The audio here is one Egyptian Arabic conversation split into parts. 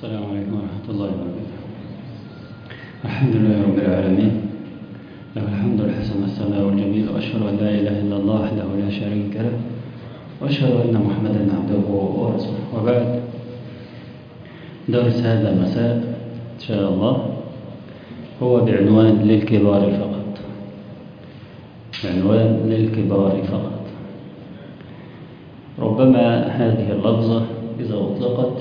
السلام عليكم ورحمة الله وبركاته الحمد لله رب العالمين له الحمد الحسن والثناء الجميل وأشهد أن لا إله إلا الله وحده لا شريك له وأشهد أن محمدا عبده ورسوله وبعد درس هذا المساء إن شاء الله هو بعنوان للكبار فقط عنوان للكبار فقط ربما هذه اللفظة إذا أطلقت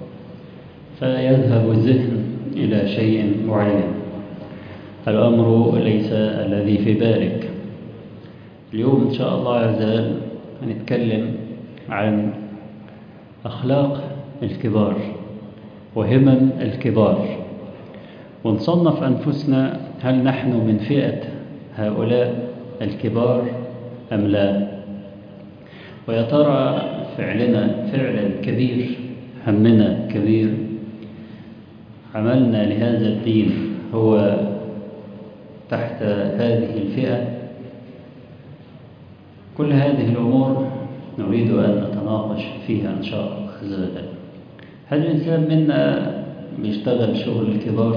فيذهب الذهن إلى شيء معين الأمر ليس الذي في بالك اليوم إن شاء الله عز وجل هنتكلم عن أخلاق الكبار وهمم الكبار ونصنف أنفسنا هل نحن من فئة هؤلاء الكبار أم لا ويا ترى فعلنا فعلا كبير همنا كبير عملنا لهذا الدين هو تحت هذه الفئة كل هذه الأمور نريد أن نتناقش فيها إن شاء الله عز وجل هل الإنسان منا بيشتغل شغل الكبار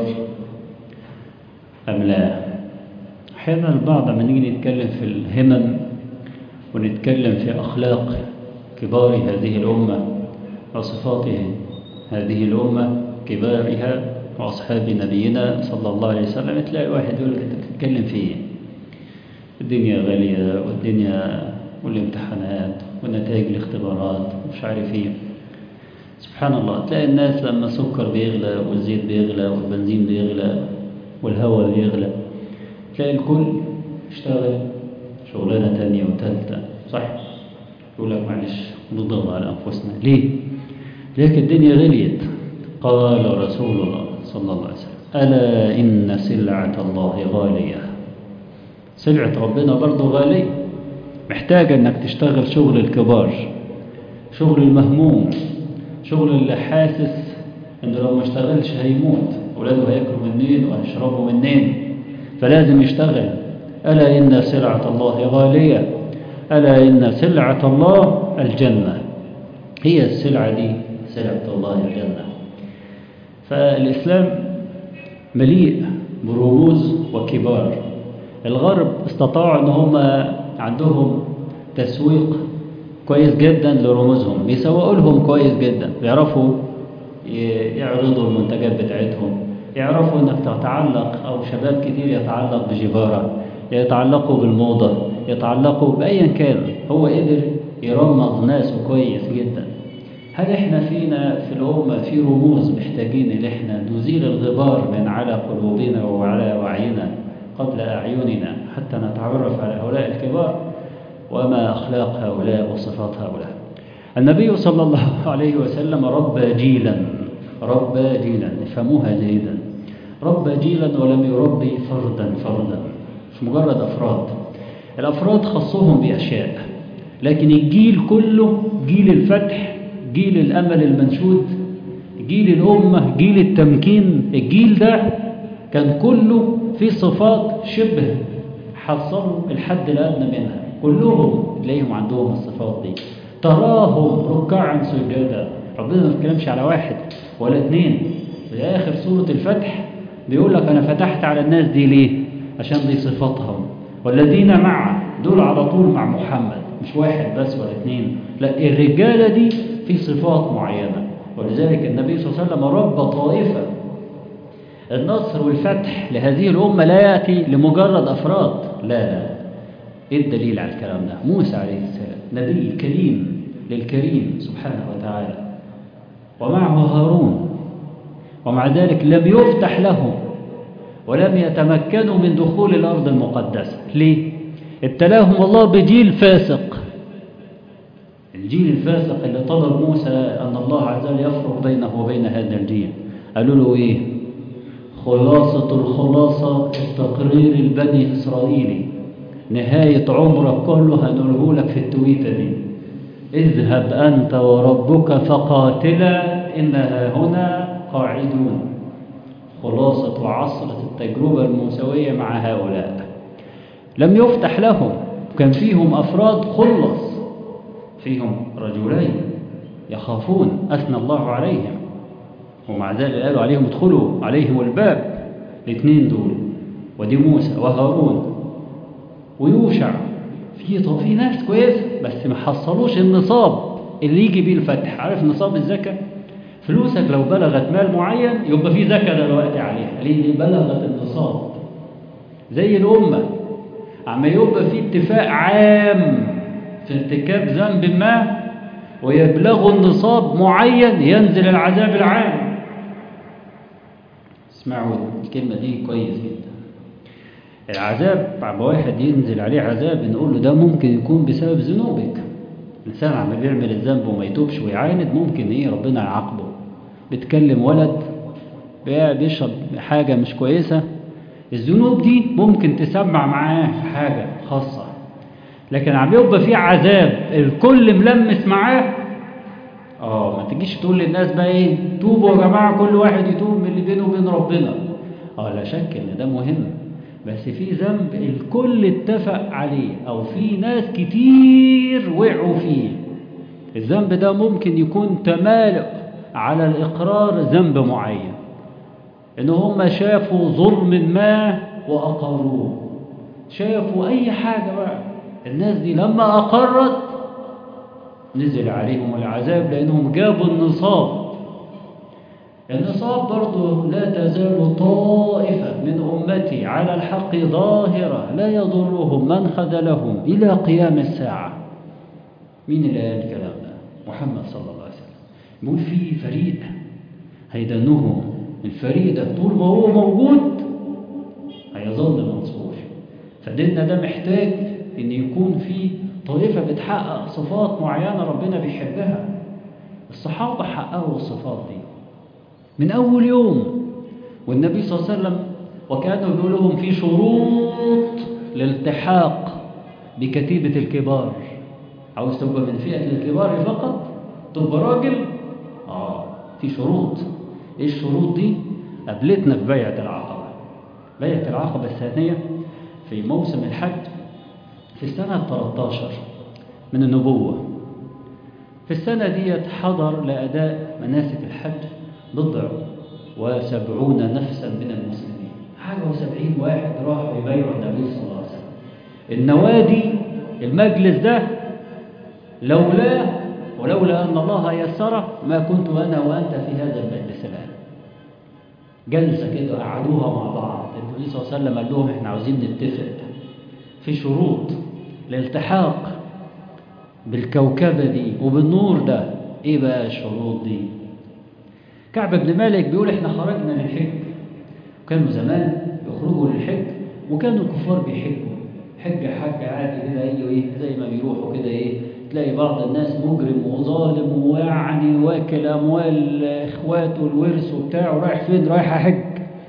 أم لا أحيانا البعض لما نيجي نتكلم في الهمم ونتكلم في أخلاق كبار هذه الأمة وصفات هذه الأمة كبارها وأصحاب نبينا صلى الله عليه وسلم تلاقي واحد يقول لك أنت بتتكلم في إيه؟ الدنيا غالية والدنيا والامتحانات ونتائج الاختبارات ومش عارف ايه سبحان الله تلاقي الناس لما السكر بيغلى والزيت بيغلى والبنزين بيغلى والهواء بيغلى تلاقي الكل اشتغل شغلانة تانية وتالتة صح يقول لك معلش نضغط على أنفسنا ليه؟ لكن الدنيا غليت قال رسول الله صلى الله عليه وسلم ألا إن سلعة الله غالية سلعة ربنا برضه غالية محتاجة انك تشتغل شغل الكبار شغل المهموم شغل اللي حاسس انه لو ما اشتغلش هيموت اولاده هياكلوا منين وهيشربوا منين فلازم يشتغل ألا إن سلعة الله غالية ألا إن سلعة الله الجنة هي السلعة دي سلعة الله الجنة فالإسلام مليء برموز وكبار الغرب استطاعوا ان هم عندهم تسويق كويس جدا لرموزهم بيسوقوا لهم كويس جدا بيعرفوا يعرضوا المنتجات بتاعتهم يعرفوا انك تتعلق او شباب كتير يتعلق بجبارة يتعلقوا بالموضة يتعلقوا بأيا كان هو قدر يرمز ناسه كويس جدا هل احنا فينا في الأمة في رموز محتاجين ان احنا نزيل الغبار من على قلوبنا وعلى وعينا قبل أعيننا حتى نتعرف على هؤلاء الكبار وما أخلاق هؤلاء وصفات هؤلاء النبي صلى الله عليه وسلم ربى جيلا ربى جيلا افهموها جيدا ربى جيلا ولم يربي فردا فردا مش مجرد أفراد الأفراد خصهم بأشياء لكن الجيل كله جيل الفتح جيل الأمل المنشود جيل الأمة جيل التمكين الجيل ده كان كله في صفات شبه حصلوا الحد الأدنى منها كلهم تلاقيهم عندهم الصفات دي تراهم ركعا سجدا ربنا ما بيتكلمش على واحد ولا اثنين في آخر سورة الفتح بيقول لك أنا فتحت على الناس دي ليه عشان دي صفاتهم والذين معه دول على طول مع محمد مش واحد بس ولا اثنين لا الرجالة دي في صفات معينة ولذلك النبي صلى الله عليه وسلم رب طائفة النصر والفتح لهذه الأمة لا يأتي لمجرد أفراد لا لا إيه الدليل على الكلام ده موسى عليه السلام نبي كريم للكريم سبحانه وتعالى ومعه هارون ومع ذلك لم يفتح لهم ولم يتمكنوا من دخول الأرض المقدسة ليه؟ ابتلاهم الله بجيل فاسق الجيل الفاسق اللي طلب موسى أن الله عز وجل يفرق بينه وبين هذا الجيل قالوا له إيه؟ خلاصة الخلاصة التقرير البني إسرائيلي نهاية عمرك كله هنقوله لك في التويتة دي اذهب أنت وربك فقاتلا إنها هنا قاعدون خلاصة عصرة التجربة الموسوية مع هؤلاء لم يفتح لهم كان فيهم أفراد خلص فيهم رجلين يخافون أثنى الله عليهم ومع ذلك قالوا عليهم ادخلوا عليهم الباب الاثنين دول ودي موسى وهارون ويوشع في في ناس كويسه بس ما حصلوش النصاب اللي يجي بيه الفتح عارف نصاب الزكاه فلوسك لو بلغت مال معين يبقى في زكاه دلوقتي عليها ليه بلغت النصاب زي الامه عما يبقى في اتفاق عام في ارتكاب ذنب ما ويبلغ النصاب معين ينزل العذاب العام اسمعوا الكلمة دي كويس جدا العذاب عم واحد ينزل عليه عذاب نقول له ده ممكن يكون بسبب ذنوبك الإنسان عم بيعمل الذنب وما يتوبش ويعاند ممكن إيه ربنا يعاقبه بتكلم ولد بيشرب حاجة مش كويسة الذنوب دي ممكن تسمع معاه حاجة خاصة لكن عم يبقى في عذاب الكل ملمس معاه اه ما تجيش تقول للناس بقى ايه توبوا يا جماعه كل واحد يتوب من اللي بينه وبين ربنا اه لا شك ان ده مهم بس في ذنب الكل اتفق عليه او في ناس كتير وقعوا فيه الذنب ده ممكن يكون تمالؤ على الاقرار ذنب معين ان هم شافوا ظلم ما واقروه شافوا اي حاجه بقى الناس دي لما اقرت نزل عليهم العذاب لأنهم جابوا النصاب النصاب برضه لا تزال طائفة من أمتي على الحق ظاهرة لا يضرهم من خذلهم إلى قيام الساعة مين اللي قال الكلام ده؟ محمد صلى الله عليه وسلم يقول في فريق هيدنهم الفريق ده طول ما هو موجود هيظل منصور فديننا ده محتاج ان يكون فيه طائفة بتحقق صفات معينة ربنا بيحبها الصحابة حققوا الصفات دي من أول يوم والنبي صلى الله عليه وسلم وكانوا يقول لهم في شروط للالتحاق بكتيبة الكبار عاوز تبقى من فئة الكبار فقط تبقى راجل آه في شروط إيه الشروط دي قابلتنا في بيعة العقبة بيعة العقبة الثانية في موسم الحج في السنة 13 من النبوة في السنة دي حضر لأداء مناسك الحج بضع وسبعون نفسا من المسلمين حاجة وسبعين واحد راحوا يبايعوا النبي صلى الله عليه وسلم النوادي المجلس ده لولا ولولا أن الله يسره ما كنت أنا وأنت في هذا المجلس الآن جلسة كده قعدوها مع بعض النبي صلى الله عليه وسلم قال لهم احنا عاوزين نتفق في شروط الالتحاق بالكوكبة دي وبالنور ده ايه بقى الشروط دي كعب بن مالك بيقول احنا خرجنا للحج وكانوا زمان يخرجوا للحج وكانوا الكفار بيحجوا حج حج عادي كده ايه ايه زي ما بيروحوا كده ايه تلاقي بعض الناس مجرم وظالم ويعني واكل اموال اخواته الورث وبتاع ورايح فين رايح احج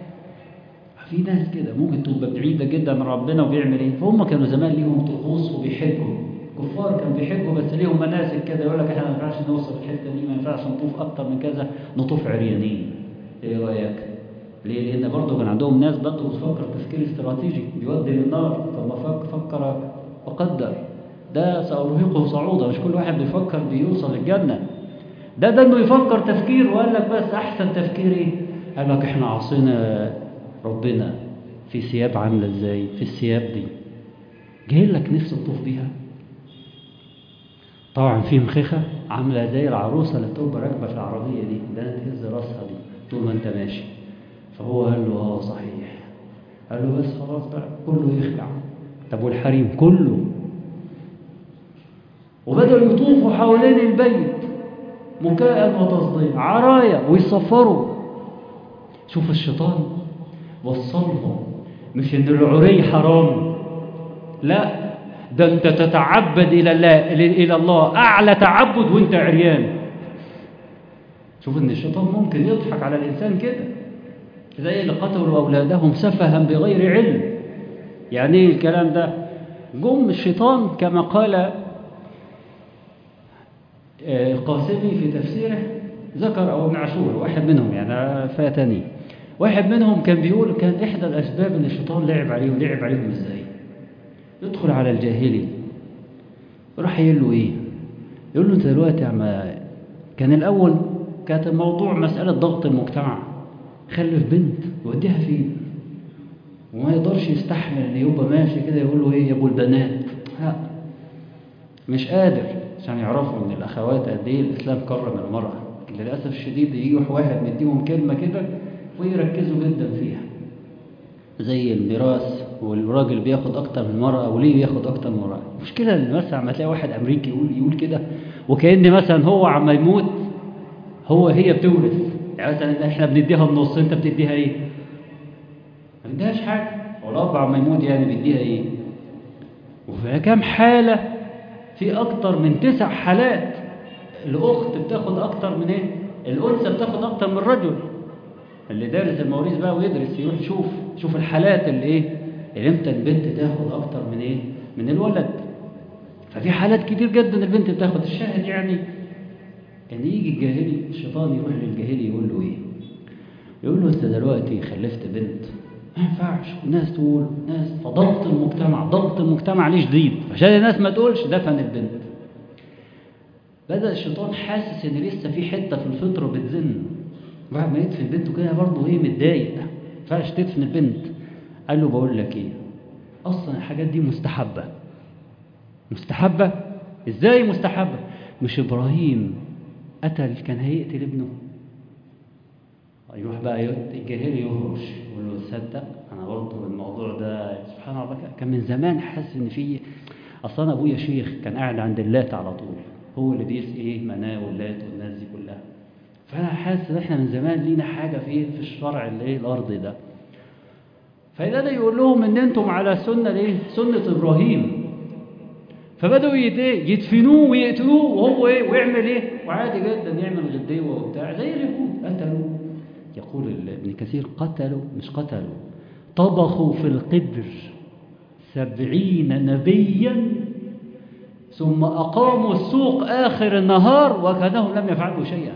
في ناس كده ممكن تبقى بعيدة جدا من ربنا وبيعمل ايه فهم كانوا زمان ليهم طقوس وبيحجوا كفار كانوا بيحجوا بس ليهم مناسك كده يقول لك احنا ما ينفعش نوصل الحته دي ما ينفعش نطوف اكتر من كذا نطوف عريانين ايه رايك ليه لان برضه كان عندهم ناس برضه بتفكر تفكير استراتيجي بيودي للنار طب ما فكر وقدر ده سأرهقه صعودا مش كل واحد بيفكر بيوصل الجنة ده ده انه يفكر تفكير وقال لك بس احسن تفكير ايه قال لك احنا عصينا ربنا في ثياب عاملة ازاي في الثياب دي جاي لك نفسه تطوف بيها طبعا في مخيخة عاملة زي العروسة اللي بتبقى راكبة في العربية دي ده تهز راسها دي طول ما انت ماشي فهو قال له اه صحيح قال له بس خلاص بقى كله يخلع طب والحريم كله وبدأوا يطوفوا حوالين البيت مكاء وتصديق عرايا ويصفروا شوف الشيطان وصلهم مش ان العري حرام لا ده انت تتعبد الى الله الى الله اعلى تعبد وانت عريان شوف ان الشيطان ممكن يضحك على الانسان كده زي اللي قتلوا اولادهم سفها بغير علم يعني ايه الكلام ده جم الشيطان كما قال القاسمي في تفسيره ذكر او ابن عاشور واحد منهم يعني فاتني واحد منهم كان بيقول كان احدى الاسباب ان الشيطان لعب عليهم لعب عليهم ازاي يدخل على الجاهلي راح يقول له ايه يقول له انت دلوقتي عم كان الاول كانت الموضوع مسألة ضغط المجتمع خلف بنت يوديها فين وما يقدرش يستحمل ان يبقى ماشي كده يقول له ايه يا ابو البنات لا مش قادر عشان يعرفوا ان الاخوات قد ايه الاسلام كرم المراه للاسف الشديد يجي واحد مديهم كلمه كده ويركزوا جدا فيها زي الميراث والراجل بياخد اكتر من المراه وليه بياخد اكتر من المراه المشكله ان مثلا عم تلاقي واحد امريكي يقول يقول كده وكان مثلا هو عم يموت هو هي بتورث يعني مثلا احنا بنديها النص انت بتديها ايه ما بيديهاش حاجه والاب عم يموت يعني بيديها ايه وفي كام حاله في اكتر من تسع حالات الاخت بتاخد اكتر من ايه الانثى بتاخد اكتر من الرجل اللي دارس المواريث بقى ويدرس يروح يشوف شوف الحالات اللي ايه اللي امتى البنت تاخد اكتر من ايه من الولد ففي حالات كتير جدا البنت بتاخد الشاهد يعني كان يجي الجاهلي الشيطان يروح للجاهلي يقول له ايه يقول له انت دلوقتي خلفت بنت ما ينفعش الناس تقول ناس فضغط المجتمع ضغط المجتمع ليه شديد عشان الناس ما تقولش دفن البنت بدأ الشيطان حاسس ان لسه في حته في الفطره بتزن بعد ما يدفن بنته كده برضه ايه متضايق ما ينفعش تدفن البنت قال له بقول لك ايه اصلا الحاجات دي مستحبه مستحبه ازاي مستحبه مش ابراهيم قتل كان هيقتل ابنه يروح بقى الجاهلي يهرش يقول له تصدق انا برضه الموضوع ده سبحان الله كان من زمان حاسس ان في اصلا ابويا شيخ كان قاعد عند اللات على طول هو اللي بيسقي ايه مناه واللات والناس دي كلها فانا حاسس ان احنا من زمان لينا حاجه في ايه في الشرع اللي ايه الارضي ده فده يقول لهم ان انتم على سنه ايه سنه ابراهيم فبدأوا يدفنوه ويقتلوه وهو ايه ويعمل ايه وعادي جدا يعمل غديوه وبتاع زي اليهود قتلوا يقول ابن كثير قتلوا مش قتلوا طبخوا في القدر سبعين نبيا ثم أقاموا السوق آخر النهار وكانهم لم يفعلوا شيئا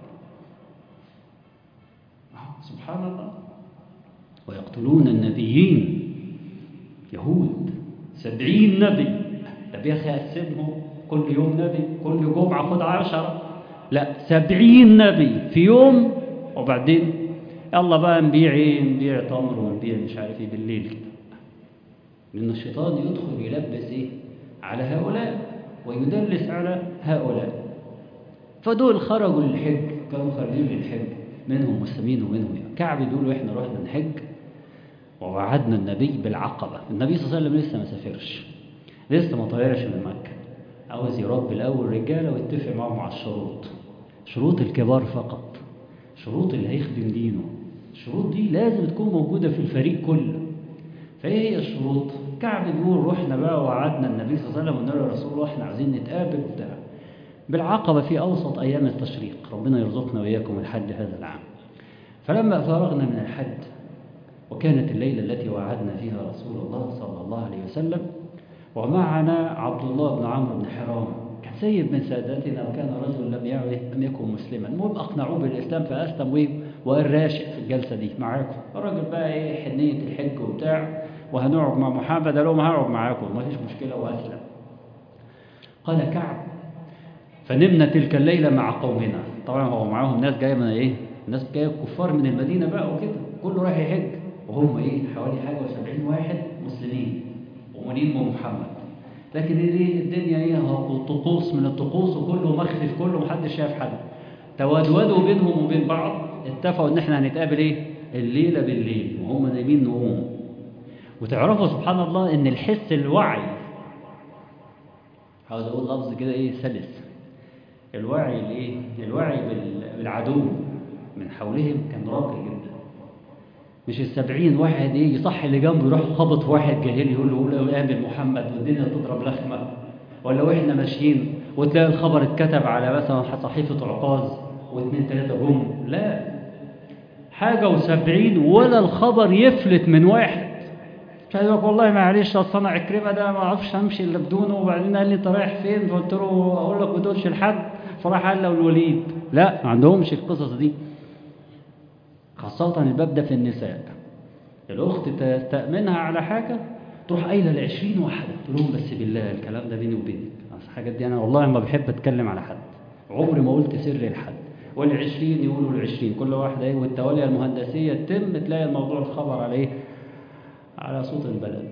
سبحان الله ويقتلون النبيين يهود سبعين نبي طب يا أخي أقسمهم كل يوم نبي كل جمعة خد عشرة لا سبعين نبي في يوم وبعدين يلا بقى نبيع ايه نبيع تمر ونبيع مش عارف ايه بالليل كده لأن الشيطان يدخل يلبس ايه على هؤلاء ويدلس على هؤلاء فدول خرجوا للحج كانوا خارجين للحج منهم مسلمين ومنهم يعني. كعب بيقولوا احنا رحنا نحج ووعدنا النبي بالعقبة النبي صلى الله عليه وسلم لسه ما سافرش لسه ما طلعش من مكة عاوز يربي الأول رجالة ويتفق معهم على الشروط شروط الكبار فقط شروط اللي هيخدم دينه الشروط دي لازم تكون موجودة في الفريق كله فايه هي الشروط كعب بيقول رحنا بقى وعدنا النبي صلى الله عليه وسلم وقلنا له يا رسول الله احنا عايزين نتقابل وبتاع بالعقبة في أوسط أيام التشريق ربنا يرزقنا وإياكم الحج هذا العام فلما فرغنا من الحج وكانت الليلة التي وعدنا فيها رسول الله صلى الله عليه وسلم ومعنا عبد الله بن عمرو بن حرام كان سيد من ساداتنا وكان رجل لم يعرف لم يكن مسلما المهم أقنعوه بالإسلام فأسلم وقال راشق في الجلسة دي معاكم الراجل بقى إيه حنية الحج وبتاع وهنقعد مع محمد قال لهم هقعد معاكم ما فيش مشكلة وأسلم قال كعب فنمنا تلك الليلة مع قومنا طبعا هو معاهم ناس جاية من ايه ناس جاية كفار من المدينة بقى وكده كله رايح يحج وهم ايه حوالي حاجة وسبعين واحد مسلمين مؤمنين بمحمد لكن ايه الدنيا ايه طقوس من الطقوس وكله مخفي في كله محدش شايف حد تودودوا بينهم وبين بعض اتفقوا ان احنا هنتقابل ايه الليلة بالليل وهم نايمين نقوم وتعرفوا سبحان الله ان الحس الوعي عاوز اقول لفظ كده ايه سلس الوعي الايه الوعي بالعدو من حولهم كان راقي جدا مش السبعين واحد ايه يصح اللي جنبه يروح خبط واحد جاهلي يقول له قول امن محمد والدنيا تضرب لخمه ولا واحنا ماشيين وتلاقي الخبر اتكتب على مثلا صحيفه عكاظ واثنين ثلاثه جم لا حاجه وسبعين ولا الخبر يفلت من واحد فقال لك والله معلش اصل انا عكرمه ده ما اعرفش امشي الا بدونه وبعدين قال لي انت رايح فين فقلت له اقول لك ما تقولش لحد فراح قال له الوليد لا ما عندهمش القصص دي خاصة الباب ده في النساء الأخت تأمنها على حاجة تروح قايلة لعشرين واحدة تقول لهم بس بالله الكلام ده بيني وبينك الحاجات دي أنا والله ما بحب أتكلم على حد عمري ما قلت سر لحد والعشرين يقولوا العشرين كل واحدة ايه والتوالية المهندسية تتم تلاقي الموضوع الخبر عليه على صوت البلد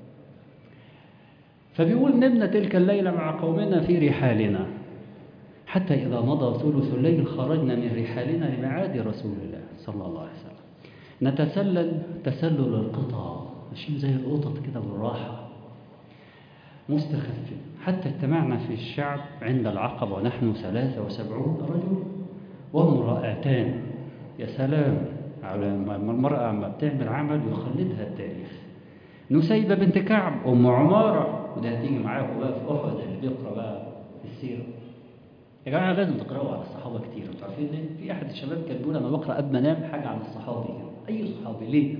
فبيقول نمنا تلك الليلة مع قومنا في رحالنا حتى إذا مضى ثلث الليل خرجنا من رحالنا لمعاد رسول الله صلى الله عليه وسلم نتسلل تسلل القطع ماشيين زي القطط كده بالراحة مستخفين حتى اجتمعنا في الشعب عند العقبة ونحن ثلاثة وسبعون رجل وامرأتان يا سلام على ما المرأة عم بتعمل عمل يخلدها التاريخ نسيبة بنت كعب أم عمارة وده هتيجي معاكم بقى في أحد اللي بيقرأ بقى السيرة يا جماعة لازم تقرأوا على الصحابة كتير انتوا عارفين ليه؟ في أحد الشباب كان بيقول أنا بقرأ قبل ما أنام حاجة عن الصحابي أي صحابي ليه؟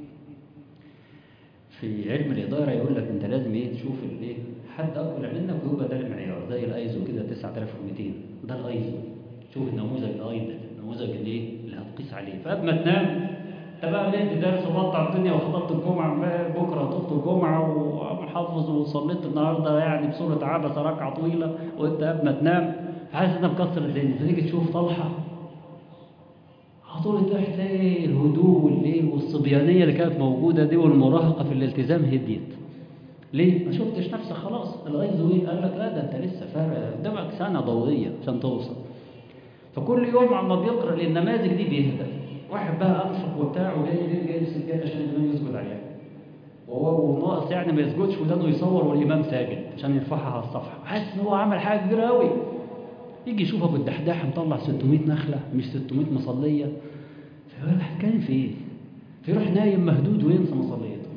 في علم الإدارة يقول لك أنت لازم إيه تشوف الإيه حد أكبر منك ويبقى ده المعيار زي الأيزو كده 9200 ده الأيزو شوف النموذج الأيضا النموذج اللي إيه اللي هتقيس عليه فقبل ما تنام أنت بقى لقيت درس وبطع الدنيا وخطبت الجمعة بكرة هتخطب الجمعة ومحافظ وصليت النهاردة يعني بصورة عبثة ركعة طويلة وأنت قبل ما تنام حاسس إنك مكسر الدنيا فتيجي تشوف طلحة هتقول تروح تلاقي الهدوء والايه والصبيانيه اللي كانت موجوده دي والمراهقه في الالتزام هديت ليه؟ ما شفتش نفسك خلاص الغيظ ايه؟ قال لك لا ده انت لسه فارق قدامك سنه ضوئيه عشان توصل فكل يوم عما بيقرا النماذج دي بيهدى واحد بقى انفق وبتاع وجاي جاي جاي السجاده عشان الامام يسجد عليها وهو ناقص يعني ما يسجدش ودانه يصور والامام ساجد عشان يرفعها على الصفحه حاسس ان هو عمل حاجه كبيره قوي يجي يشوف ابو الدحداح مطلع 600 نخله مش 600 مصليه فيقول هتكلم في ايه؟ فيروح نايم مهدود وينسى مصليته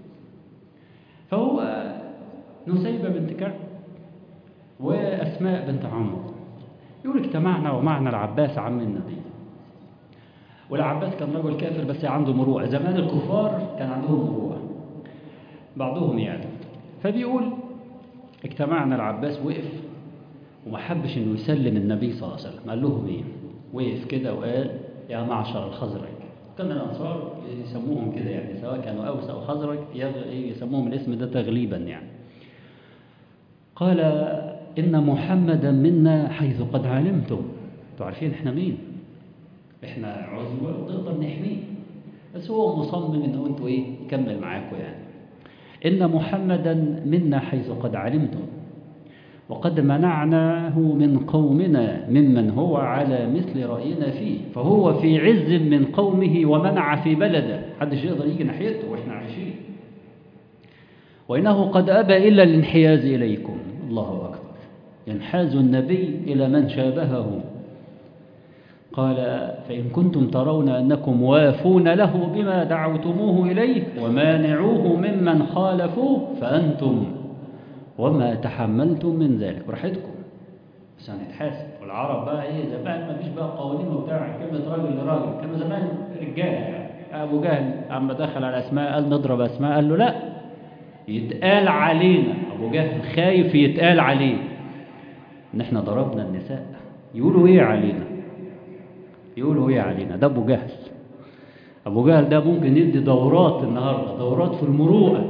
فهو نسيبه بنت كعب واسماء بنت عمرو يقول اجتمعنا ومعنا العباس عم النبي والعباس كان رجل كافر بس عنده مروءه زمان الكفار كان عندهم مروءه بعضهم يعني فبيقول اجتمعنا العباس وقف وما حبش انه يسلم النبي صلى الله عليه وسلم قال لهم ايه وقف كده وقال يا معشر الخزرج كان الانصار يسموهم كده يعني سواء كانوا اوس او خزرج يسموهم الاسم ده تغليبا يعني قال ان محمدا منا حيث قد علمتم انتوا عارفين احنا مين احنا عزوة ونقدر نحميه بس هو مصمم انه انتوا ايه يكمل معاكم يعني ان محمدا منا حيث قد علمتم وقد منعناه من قومنا ممن هو على مثل رأينا فيه فهو في عز من قومه ومنع في بلده حدش يقدر يجي ناحيته واحنا عايشين وإنه قد أبى إلا الانحياز إليكم الله أكبر ينحاز النبي إلى من شابهه قال فإن كنتم ترون أنكم وافون له بما دعوتموه إليه ومانعوه ممن خالفوه فأنتم وما تحملتم من ذلك براحتكم بس هنتحاسب والعرب بقى ايه زمان ما فيش بقى قوانين وبتاع كلمه راجل لراجل كانوا زمان رجاله يعني ابو جهل اما دخل على اسماء قال نضرب اسماء قال له لا يتقال علينا ابو جهل خايف يتقال عليه ان احنا ضربنا النساء يقولوا ايه علينا يقولوا ايه علينا ده ابو جهل ابو جهل ده ممكن يدي دورات النهارده دورات في المروءه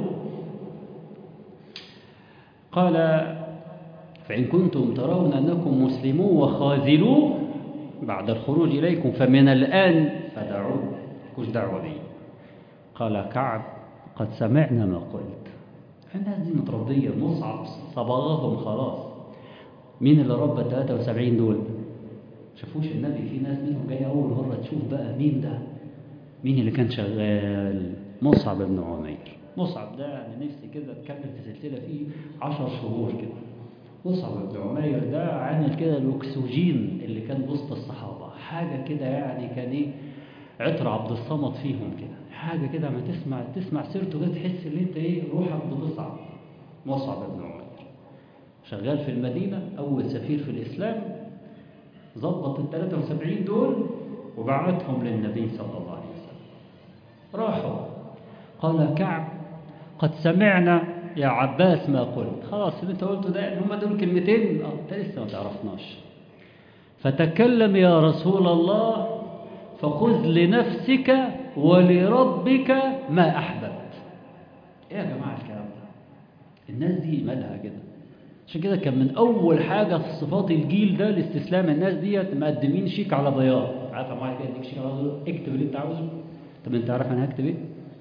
قال فإن كنتم ترون أنكم مسلمون وخاذلوا بعد الخروج إليكم فمن الآن فدعوه كش دعوة بي قال كعب قد سمعنا ما قلت الناس دي متربية مصعب صبغهم خلاص مين اللي ربى 73 دول شافوش النبي في ناس منهم جاي أول مرة تشوف بقى مين ده مين اللي كان شغال مصعب بن عمير مصعب ده يعني نفسي كده اتكلم في سلسله فيه 10 شهور كده مصعب بن عمير ده عامل كده الاكسجين اللي كان وسط الصحابه حاجه كده يعني كان ايه عطر عبد الصمد فيهم كده حاجه كده ما تسمع تسمع سيرته كده تحس ان انت ايه روحك بتصعب مصعب بن عمير شغال في المدينه اول سفير في الاسلام ظبط ال 73 دول وبعتهم للنبي صلى الله عليه وسلم راحوا قال كعب قد سمعنا يا عباس ما قلت خلاص اللي انت قلته ده هم دول كلمتين انت لسه ما تعرفناش فتكلم يا رسول الله فخذ لنفسك ولربك ما احببت ايه يا جماعه الكلام ده الناس دي مالها كده عشان كده كان من أول حاجة في صفات الجيل ده لاستسلام الناس ديت مقدمين شيك على بياض عارف يا واحد كده يديك شيك على بياض اكتب اللي أنت عاوزه طب أنت عارف أنا هكتب إيه؟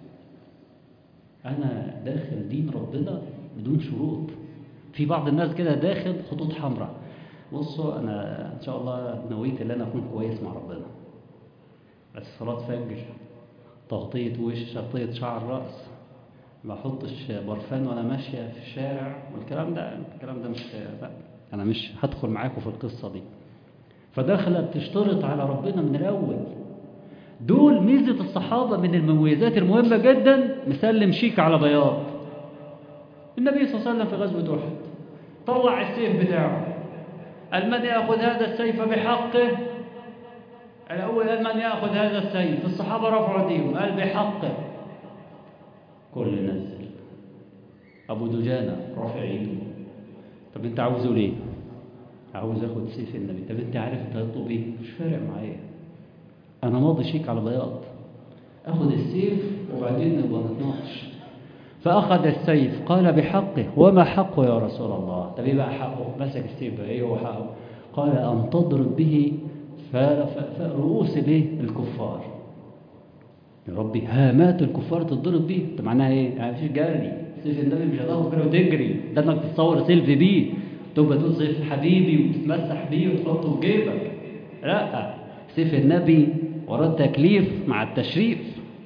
أنا داخل دين ربنا بدون شروط في بعض الناس كده داخل خطوط حمراء بصوا أنا إن شاء الله نويت إن أنا أكون كويس مع ربنا بس صلاة فجر تغطية وش تغطية شعر رأس ما احطش برفان وانا ماشيه في الشارع والكلام ده الكلام ده مش لا انا مش هدخل معاكم في القصه دي فداخله بتشترط على ربنا من الاول دول ميزه الصحابه من المميزات المهمه جدا مسلم شيك على بياض النبي صلى الله عليه وسلم في غزوه احد طلع السيف بتاعه قال من ياخذ هذا السيف بحقه الاول قال من ياخذ هذا السيف الصحابه رفعوا ايديهم قال بحقه كل نزل أبو دجانة رافع ايده طب أنت عاوزه ليه؟ عاوز أخد سيف النبي طب أنت عارف أنت هتطلب إيه؟ مش فارق معايا أنا ماضي شيك على بياض أخد السيف وبعدين نبقى نتناقش فأخذ السيف قال بحقه وما حقه يا رسول الله طب إيه بقى حقه؟ مسك السيف بقى إيه هو حقه؟ قال أن تضرب به رؤوس الايه؟ الكفار يا ربي هامات الكفار تتضرب بيه انت معناها ايه يعني مفيش جري سيف النبي مش هتاخد كده وتجري ده انك تتصور سيلفي بيه تبقى تقول سيف حبيبي وتتمسح بيه وتحطه في جيبك لا سيف النبي وراه التكليف مع التشريف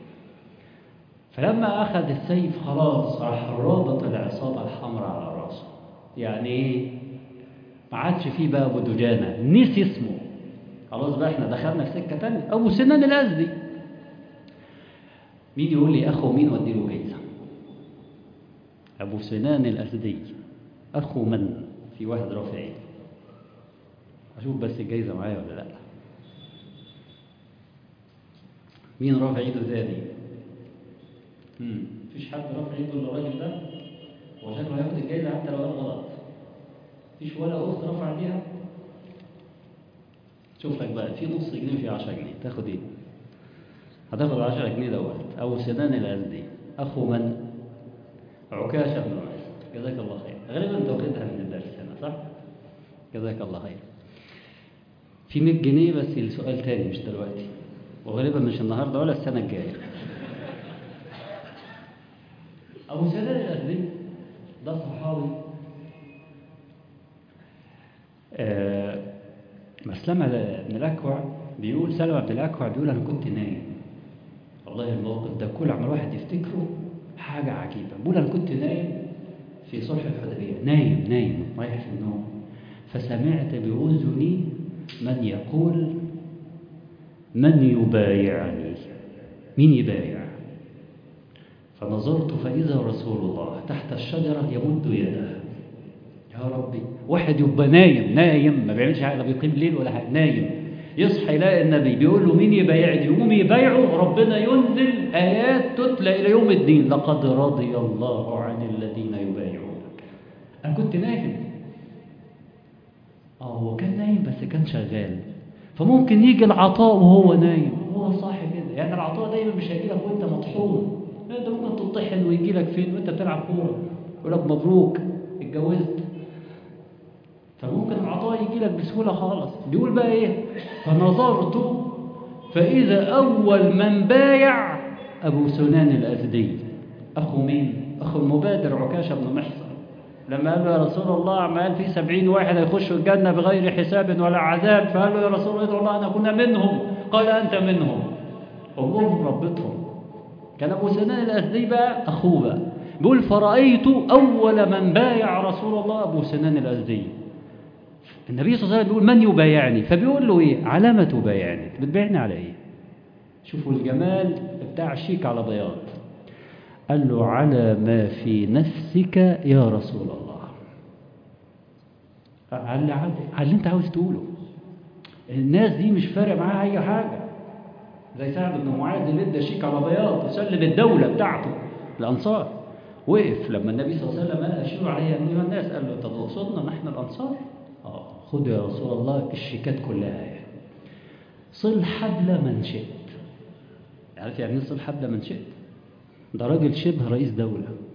فلما اخذ السيف خلاص راح رابط العصابه الحمراء على راسه يعني ايه ما عادش فيه بقى ابو دجانه نسي اسمه خلاص بقى احنا دخلنا في سكه ثانيه ابو سنان الازدي مين يقول لي أخو مين وأدي له جايزة أبو سنان الأسدي أخو من في واحد رافع ايده أشوف بس الجايزة معايا ولا لا مين رافع ايده تاني مم. مفيش حد رافع ايده الا الراجل ده هو شكله هياخد الجايزة حتى لو قال غلط مفيش ولا أخت رفع بيها شوف لك بقى في نص جنيه في 10 جنيه تاخد ايه هتاخد 10 جنيه دوت أبو سنان الأزدي أخو من؟ عكاشة بن عمير جزاك الله خير غالبا أنت واخدها من الدرس هنا صح؟ جزاك الله خير في 100 جنيه بس لسؤال تاني مش دلوقتي وغالبا مش النهارده ولا السنة الجاية أبو سنان الأزدي ده صحابي آه مسلمة بن الأكوع بيقول سلمة بن الأكوع بيقول أنا كنت نايم والله الموقف ده كل عمل الواحد يفتكره حاجة عجيبة بقول أنا كنت نايم في صلح الحديبية نايم نايم رايح في النوم فسمعت بأذني من يقول من يبايعني مين يبايع فنظرت فإذا رسول الله تحت الشجرة يمد يده يا ربي واحد يبقى نايم نايم ما بيعملش حاجة لا بيقيم ليل ولا حاجة نايم يصحى يلاقي النبي بيقول له مين يبايعني يقوم يبايعه ربنا ينزل آيات تتلى إلى يوم الدين لقد رضي الله عن الذين يبايعونك أنا كنت نايم اه هو كان نايم بس كان شغال فممكن يجي العطاء وهو نايم هو صاحي كده يعني العطاء دايما مش هيجي لك وانت مطحون انت ممكن تطحن ويجي لك فين وانت بتلعب كوره يقول لك مبروك اتجوزت فممكن العطاء يجي لك بسهوله خالص بيقول بقى ايه فنظرت فاذا اول من بايع ابو سنان الازدي اخو مين اخو المبادر عكاشه بن محصن لما قال له يا رسول الله عمال في سبعين واحد هيخشوا الجنة بغير حساب ولا عذاب فقال له يا رسول الله ادعو الله أن أكون منهم قال أنت منهم أمهم ربتهم كان أبو سنان الأسدي بقى أخوه بقى بيقول فرأيت أول من بايع رسول الله أبو سنان الأسدي النبي صلى الله عليه وسلم بيقول من يبايعني فبيقول له إيه علامة تبايعني بتبايعني على إيه شوفوا الجمال بتاع الشيك على بياض قال له على ما في نفسك يا رسول الله على على اللي انت عاوز تقوله الناس دي مش فارق معاها اي حاجه زي سعد بن معاذ اللي ادى شيك على بياض وسلم الدوله بتاعته الانصار وقف لما النبي صلى الله عليه وسلم قال اشيروا علي ايها الناس قال له انت تقصدنا نحن الانصار اه خد يا رسول الله الشيكات كلها يعني. صل حبل من شئت عارف يعني ايه صل حبل من شئت ده راجل شبه رئيس دولة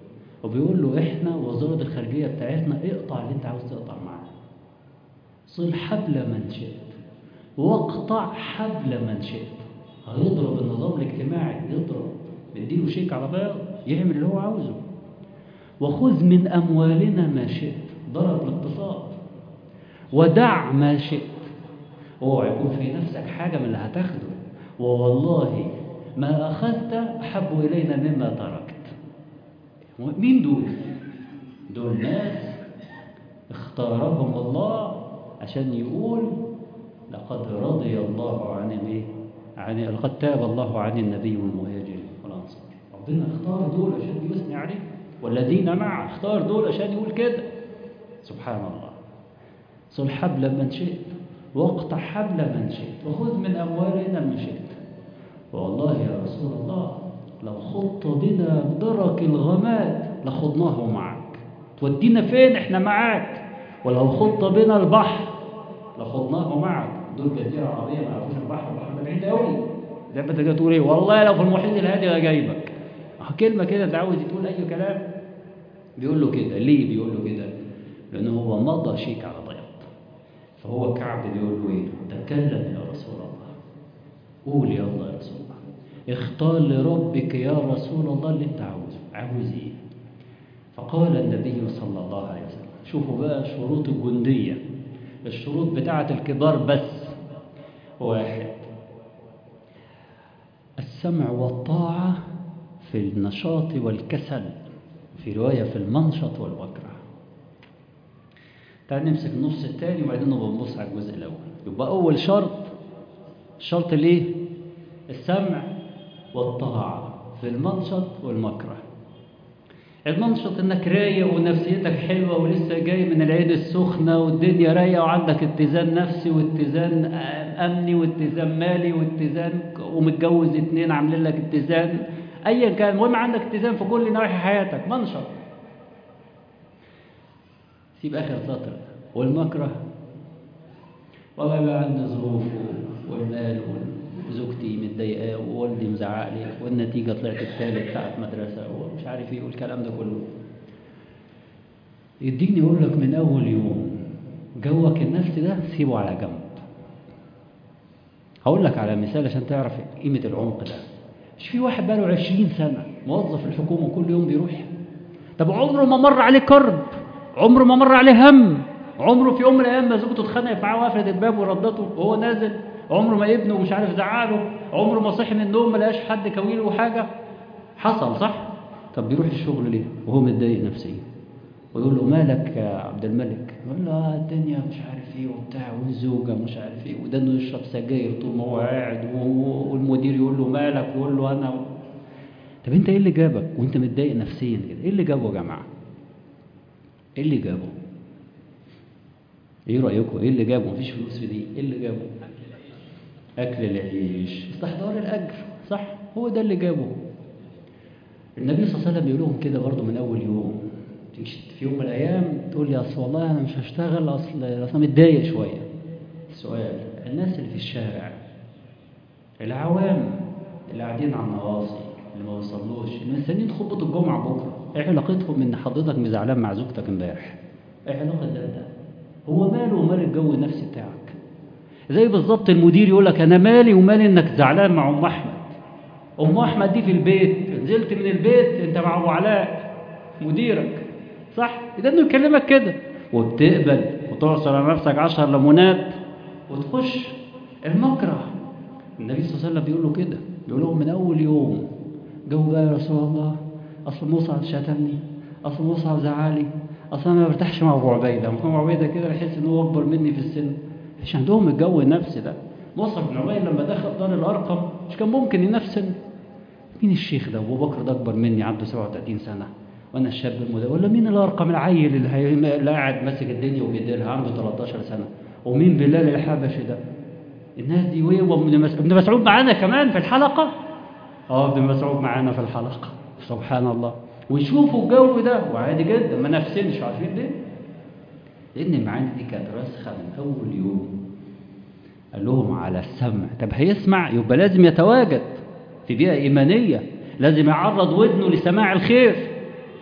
وبيقول له احنا وزارة الخارجية بتاعتنا اقطع اللي انت عاوز تقطع معاه صل حبل من شئت واقطع حبل من شئت هيضرب النظام الاجتماعي يضرب نديله شيك على بياض يعمل اللي هو عاوزه وخذ من أموالنا ما شئت ضرب الاقتصاد ودع ما شئت اوعى يكون في نفسك حاجة من اللي هتاخده ووالله ما أخذت أحب إلينا مما تركت مين دول؟ دول ناس اختارهم الله عشان يقول لقد رضي الله عن ايه؟ عن لقد تاب الله عن النبي والمهاجرين والانصار ربنا اختار دول عشان يثني عليه والذين معه اختار دول عشان يقول كده سبحان الله صل حبل من شئت واقطع حبل من شئت وخذ من اموالنا من شئت والله يا رسول الله لو خضت بنا درك الغمات لخضناه معك تودينا فين احنا معاك ولو خضت بنا البحر لخضناه معك دول جزيره عربيه ما يعرفوش البحر البحر ده بعيد قوي زي ما انت جاي تقول ايه والله لو في المحيط الهادي انا جايبك كلمه كده انت عاوز تقول اي كلام بيقول له كده ليه بيقول له كده لانه هو مضى شيك على بياض فهو كعب بيقول له ايه تكلم يا رسول الله قول يلا يا رسول الله اختار لربك يا رسول الله اللي انت عاوزه عاوز ايه فقال النبي صلى الله عليه وسلم شوفوا بقى شروط الجندية الشروط بتاعة الكبار بس واحد السمع والطاعة في النشاط والكسل في رواية في المنشط والمكره تعال نمسك النص الثاني وبعدين نبقى نبص على الجزء الأول يبقى أول شرط الشرط الايه السمع والطاعة في المنشط والمكره المنشط انك رايق ونفسيتك حلوة ولسه جاي من العيد السخنة والدنيا رايقة وعندك اتزان نفسي واتزان امني واتزان مالي واتزان ومتجوز اتنين عاملين لك اتزان ايا كان المهم عندك اتزان في كل نواحي حياتك منشط سيب اخر سطر والمكره والله بقى عندي ظروف والمال وزوجتي متضايقاه ووالدي مزعق لي والنتيجه طلعت الثالث بتاعت مدرسه ومش عارف ايه والكلام ده كله يديني يقول لك من اول يوم جوك النفسي ده سيبه على جنب هقول لك على مثال عشان تعرف قيمه العمق ده مش في واحد بقاله 20 سنه موظف في الحكومه كل يوم بيروح طب عمره ما مر عليه كرب عمره ما مر عليه هم عمره في يوم من الايام ما زوجته اتخانقت معاه وقفلت الباب وردته وهو نازل عمره ما ابنه مش عارف زعله عمره ما صحي من النوم ما لقاش حد كويله حاجه حصل صح طب بيروح الشغل ليه وهو متضايق نفسيا ويقول له مالك يا عبد الملك يقول له آه الدنيا مش عارف ايه وبتاع والزوجه مش عارف ايه وده انه يشرب سجاير طول ما هو قاعد والمدير يقول له مالك ويقول له انا طب انت ايه اللي جابك وانت متضايق نفسيا كده ايه اللي جابه يا جماعه ايه اللي جابه ايه رايكم ايه اللي جابه مفيش فلوس في دي ايه اللي جابه اكل العيش استحضار الاجر صح هو ده اللي جابه النبي صلى الله عليه وسلم بيقول لهم كده برضه من اول يوم في يوم من الايام تقول لي اصل والله انا مش هشتغل اصل اصل متضايق شويه السؤال الناس اللي في الشارع العوام اللي قاعدين على النواصي اللي ما وصلوش اللي مستنيين خطبه الجمعه بكره ايه علاقتهم ان حضرتك مزعلان مع زوجتك امبارح ايه علاقه ده ده هو ماله ومال الجو النفسي بتاعك زي بالظبط المدير يقول لك انا مالي ومالي انك زعلان مع ام احمد ام احمد دي في البيت نزلت من البيت انت مع ابو علاء مديرك صح ده انه يكلمك كده وبتقبل وتعصر على نفسك عشر ليمونات وتخش المكره النبي صلى الله عليه وسلم بيقول له كده بيقول لهم من اول يوم جو بقى يا رسول الله اصل مصعب شتمني اصل مصعب زعلي اصل انا ما برتاحش مع ابو عبيده ابو عبيده كده بحس ان هو اكبر مني في السن مش عندهم الجو النفسي ده مصعب بن عبيد لما دخل دار الارقم مش كان ممكن ينفسن مين الشيخ ده ابو بكر ده اكبر مني عنده 37 سنه وانا الشاب المدى ولا مين الارقم العيل اللي, هي... اللي قاعد ماسك الدنيا وبيديرها عنده 13 سنه ومين بلال الحبشي ده الناس دي ويه ابن مسعود معانا كمان في الحلقه اه ابن مسعود معانا في الحلقه سبحان الله ويشوفوا الجو ده وعادي جدا ما نفسنش عارفين ليه؟ لأن المعاني دي كانت راسخة من أول يوم قال لهم على السمع طب هيسمع يبقى لازم يتواجد في بيئة إيمانية لازم يعرض ودنه لسماع الخير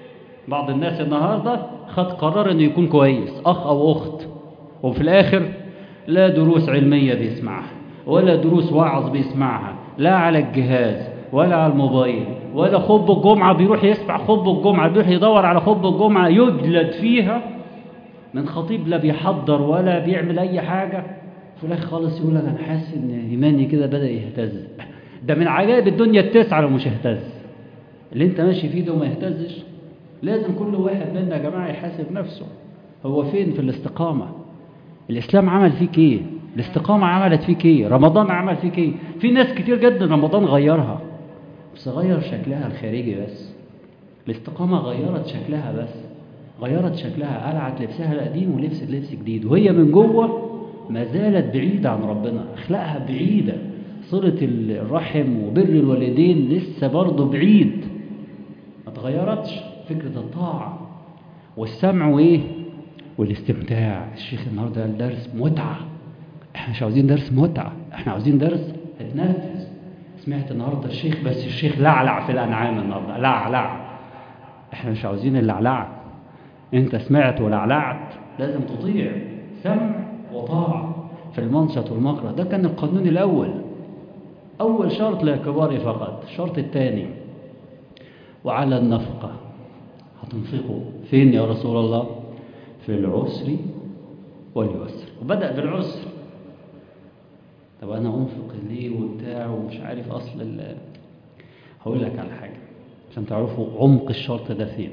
بعض الناس النهاردة خد قرار انه يكون كويس اخ او اخت وفي الاخر لا دروس علمية بيسمعها ولا دروس وعظ بيسمعها لا على الجهاز ولا على الموبايل ولا خطبة الجمعة بيروح يسمع خطبة الجمعة بيروح يدور على خطبة الجمعة يجلد فيها من خطيب لا بيحضر ولا بيعمل أي حاجة في الآخر خالص يقول أنا حاسس إن إيماني كده بدأ يهتز ده من عجائب الدنيا التسعة لو مش يهتز اللي أنت ماشي فيه ده وما يهتزش لازم كل واحد منا يا جماعة يحاسب نفسه هو فين في الاستقامة الإسلام عمل فيك إيه الاستقامة عملت فيك إيه رمضان عمل فيك إيه في ناس كتير جدا رمضان غيرها بس غير شكلها الخارجي بس الاستقامة غيرت شكلها بس غيرت شكلها قلعت لبسها القديم ولبست لبس جديد وهي من جوه ما زالت بعيدة عن ربنا أخلاقها بعيدة صلة الرحم وبر الوالدين لسه برضه بعيد ما اتغيرتش فكرة الطاعة والسمع وإيه والاستمتاع الشيخ النهاردة قال درس متعة احنا مش عاوزين درس متعة احنا عاوزين درس اتنفس سمعت النهاردة الشيخ بس الشيخ لعلع في الأنعام النهاردة لعلع احنا مش عاوزين اللعلعة انت سمعت ولعلعت لازم تطيع سمع وطاعة في المنشط والمكره ده كان القانون الأول أول شرط للكبار فقط الشرط الثاني وعلى النفقة هتنفقوا فين يا رسول الله في العسر واليسر وبدأ بالعسر طب أنا أنفق ليه وبتاع ومش عارف أصل ال هقول لك على حاجة عشان تعرفوا عمق الشرط ده فين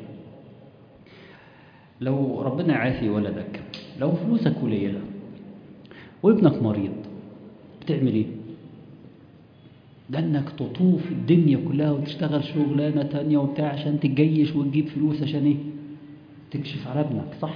لو ربنا يعافي ولدك لو فلوسك قليلة وابنك مريض بتعمل ايه ده انك تطوف الدنيا كلها وتشتغل شغلانة تانية وبتاع عشان تتجيش وتجيب فلوس عشان ايه تكشف على ابنك صح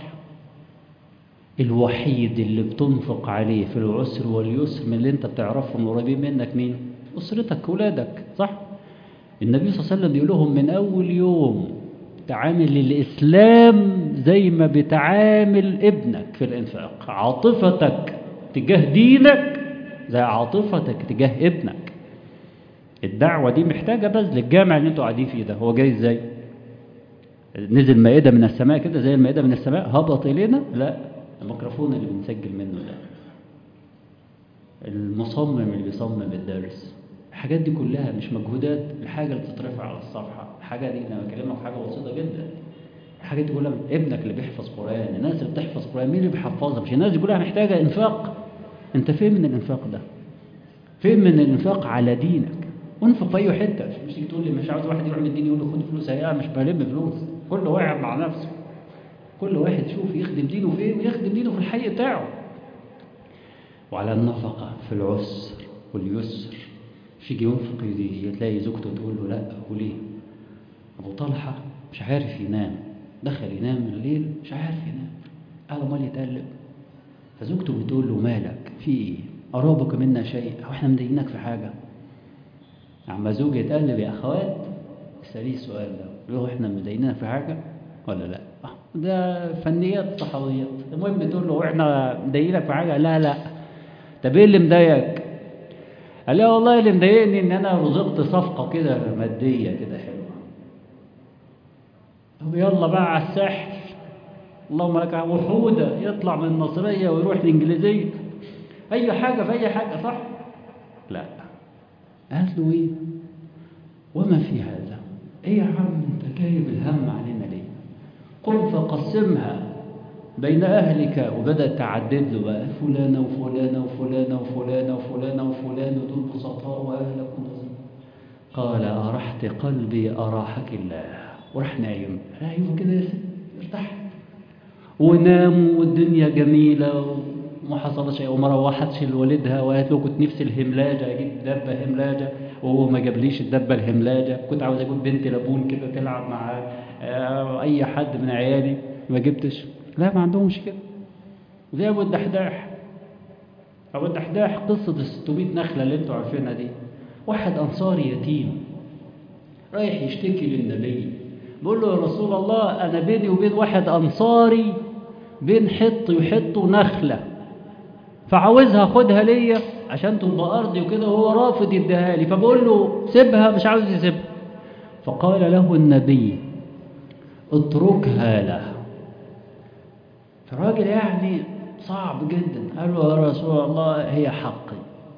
الوحيد اللي بتنفق عليه في العسر واليسر من اللي انت بتعرفهم قريبين منك مين اسرتك ولادك صح النبي صلى الله عليه وسلم بيقول لهم من اول يوم تعامل الاسلام زي ما بتعامل ابنك في الانفاق عاطفتك تجاه دينك زي عاطفتك تجاه ابنك الدعوة دي محتاجة بذل الجامع اللي انتوا قاعدين فيه ده هو جاي ازاي نزل مائدة من السماء كده زي المائدة من السماء هبط إلينا لا الميكروفون اللي بنسجل منه ده المصمم اللي بيصمم الدرس الحاجات دي كلها مش مجهودات الحاجة اللي بتترفع على الصفحة الحاجة دي أنا بكلمك في حاجة بسيطة جدا الحاجات دي كلها ابنك اللي بيحفظ قرآن الناس اللي بتحفظ قرآن مين اللي بيحفظها مش الناس دي كلها محتاجة إنفاق أنت فين من الإنفاق ده فين من الإنفاق على دينك انفق في أي حتة مش تيجي تقول لي مش عاوز واحد يروح من الدين يقول له خد فلوس هي مش بلم فلوس كل واحد مع نفسه كل واحد شوف يخدم دينه فين ويخدم دينه في الحي بتاعه وعلى النفقة في العسر واليسر مش يجي ينفق تلاقي زوجته تقول له لا وليه أبو طلحة مش عارف ينام دخل ينام الليل مش عارف ينام قال امال يتقلب فزوجته بتقول له مالك في ايه أرابك منا شيء أو احنا مضايقينك في حاجة عما زوج يتقلب يا أخوات اسأليه السؤال ده له احنا مضايقينك في حاجة ولا لا ده فنيات صحويات المهم بتقول له احنا مضايقينك في حاجة لا لا طب ايه اللي مضايقك قال لها والله اللي مضايقني ان انا رزقت صفقة كده مادية كده حلوة طب يلا بقى على الساحل اللهم لك وحودة يطلع من النصرية ويروح الإنجليزية أي حاجة في أي حاجة صح؟ لا قالت له إيه؟ وما في هذا؟ إيه يا عم أنت جايب الهم علينا ليه؟ قل فقسمها بين أهلك وبدأت تعدد له بقى فلانة وفلانة وفلانة وفلانة وفلانة وفلانة ودول بسطاء وأهلك قال أرحت قلبي أراحك الله وراح نايم ايوه كده يا ست ارتحت وناموا والدنيا جميلة وما حصل شيء وما روحتش لوالدها وقالت له كنت نفسي الهملاجة أجيب دبة هملاجة وهو ما جابليش الدبة الهملاجة كنت عاوز أجيب بنت لابون كده تلعب مع أي حد من عيالي ما جبتش لا ما عندهمش كده زي أبو الدحداح أبو الدحداح قصة ال 600 نخلة اللي أنتوا عارفينها دي واحد أنصاري يتيم رايح يشتكي للنبي بقول له يا رسول الله أنا بيني وبين واحد أنصاري بين حط وحط نخلة فعاوزها خدها ليا عشان تبقى أرضي وكده وهو رافض يديها لي فبقول له سيبها مش عاوز يسيبها فقال له النبي اتركها له فالراجل يعني صعب جدا قال له يا رسول الله هي حقي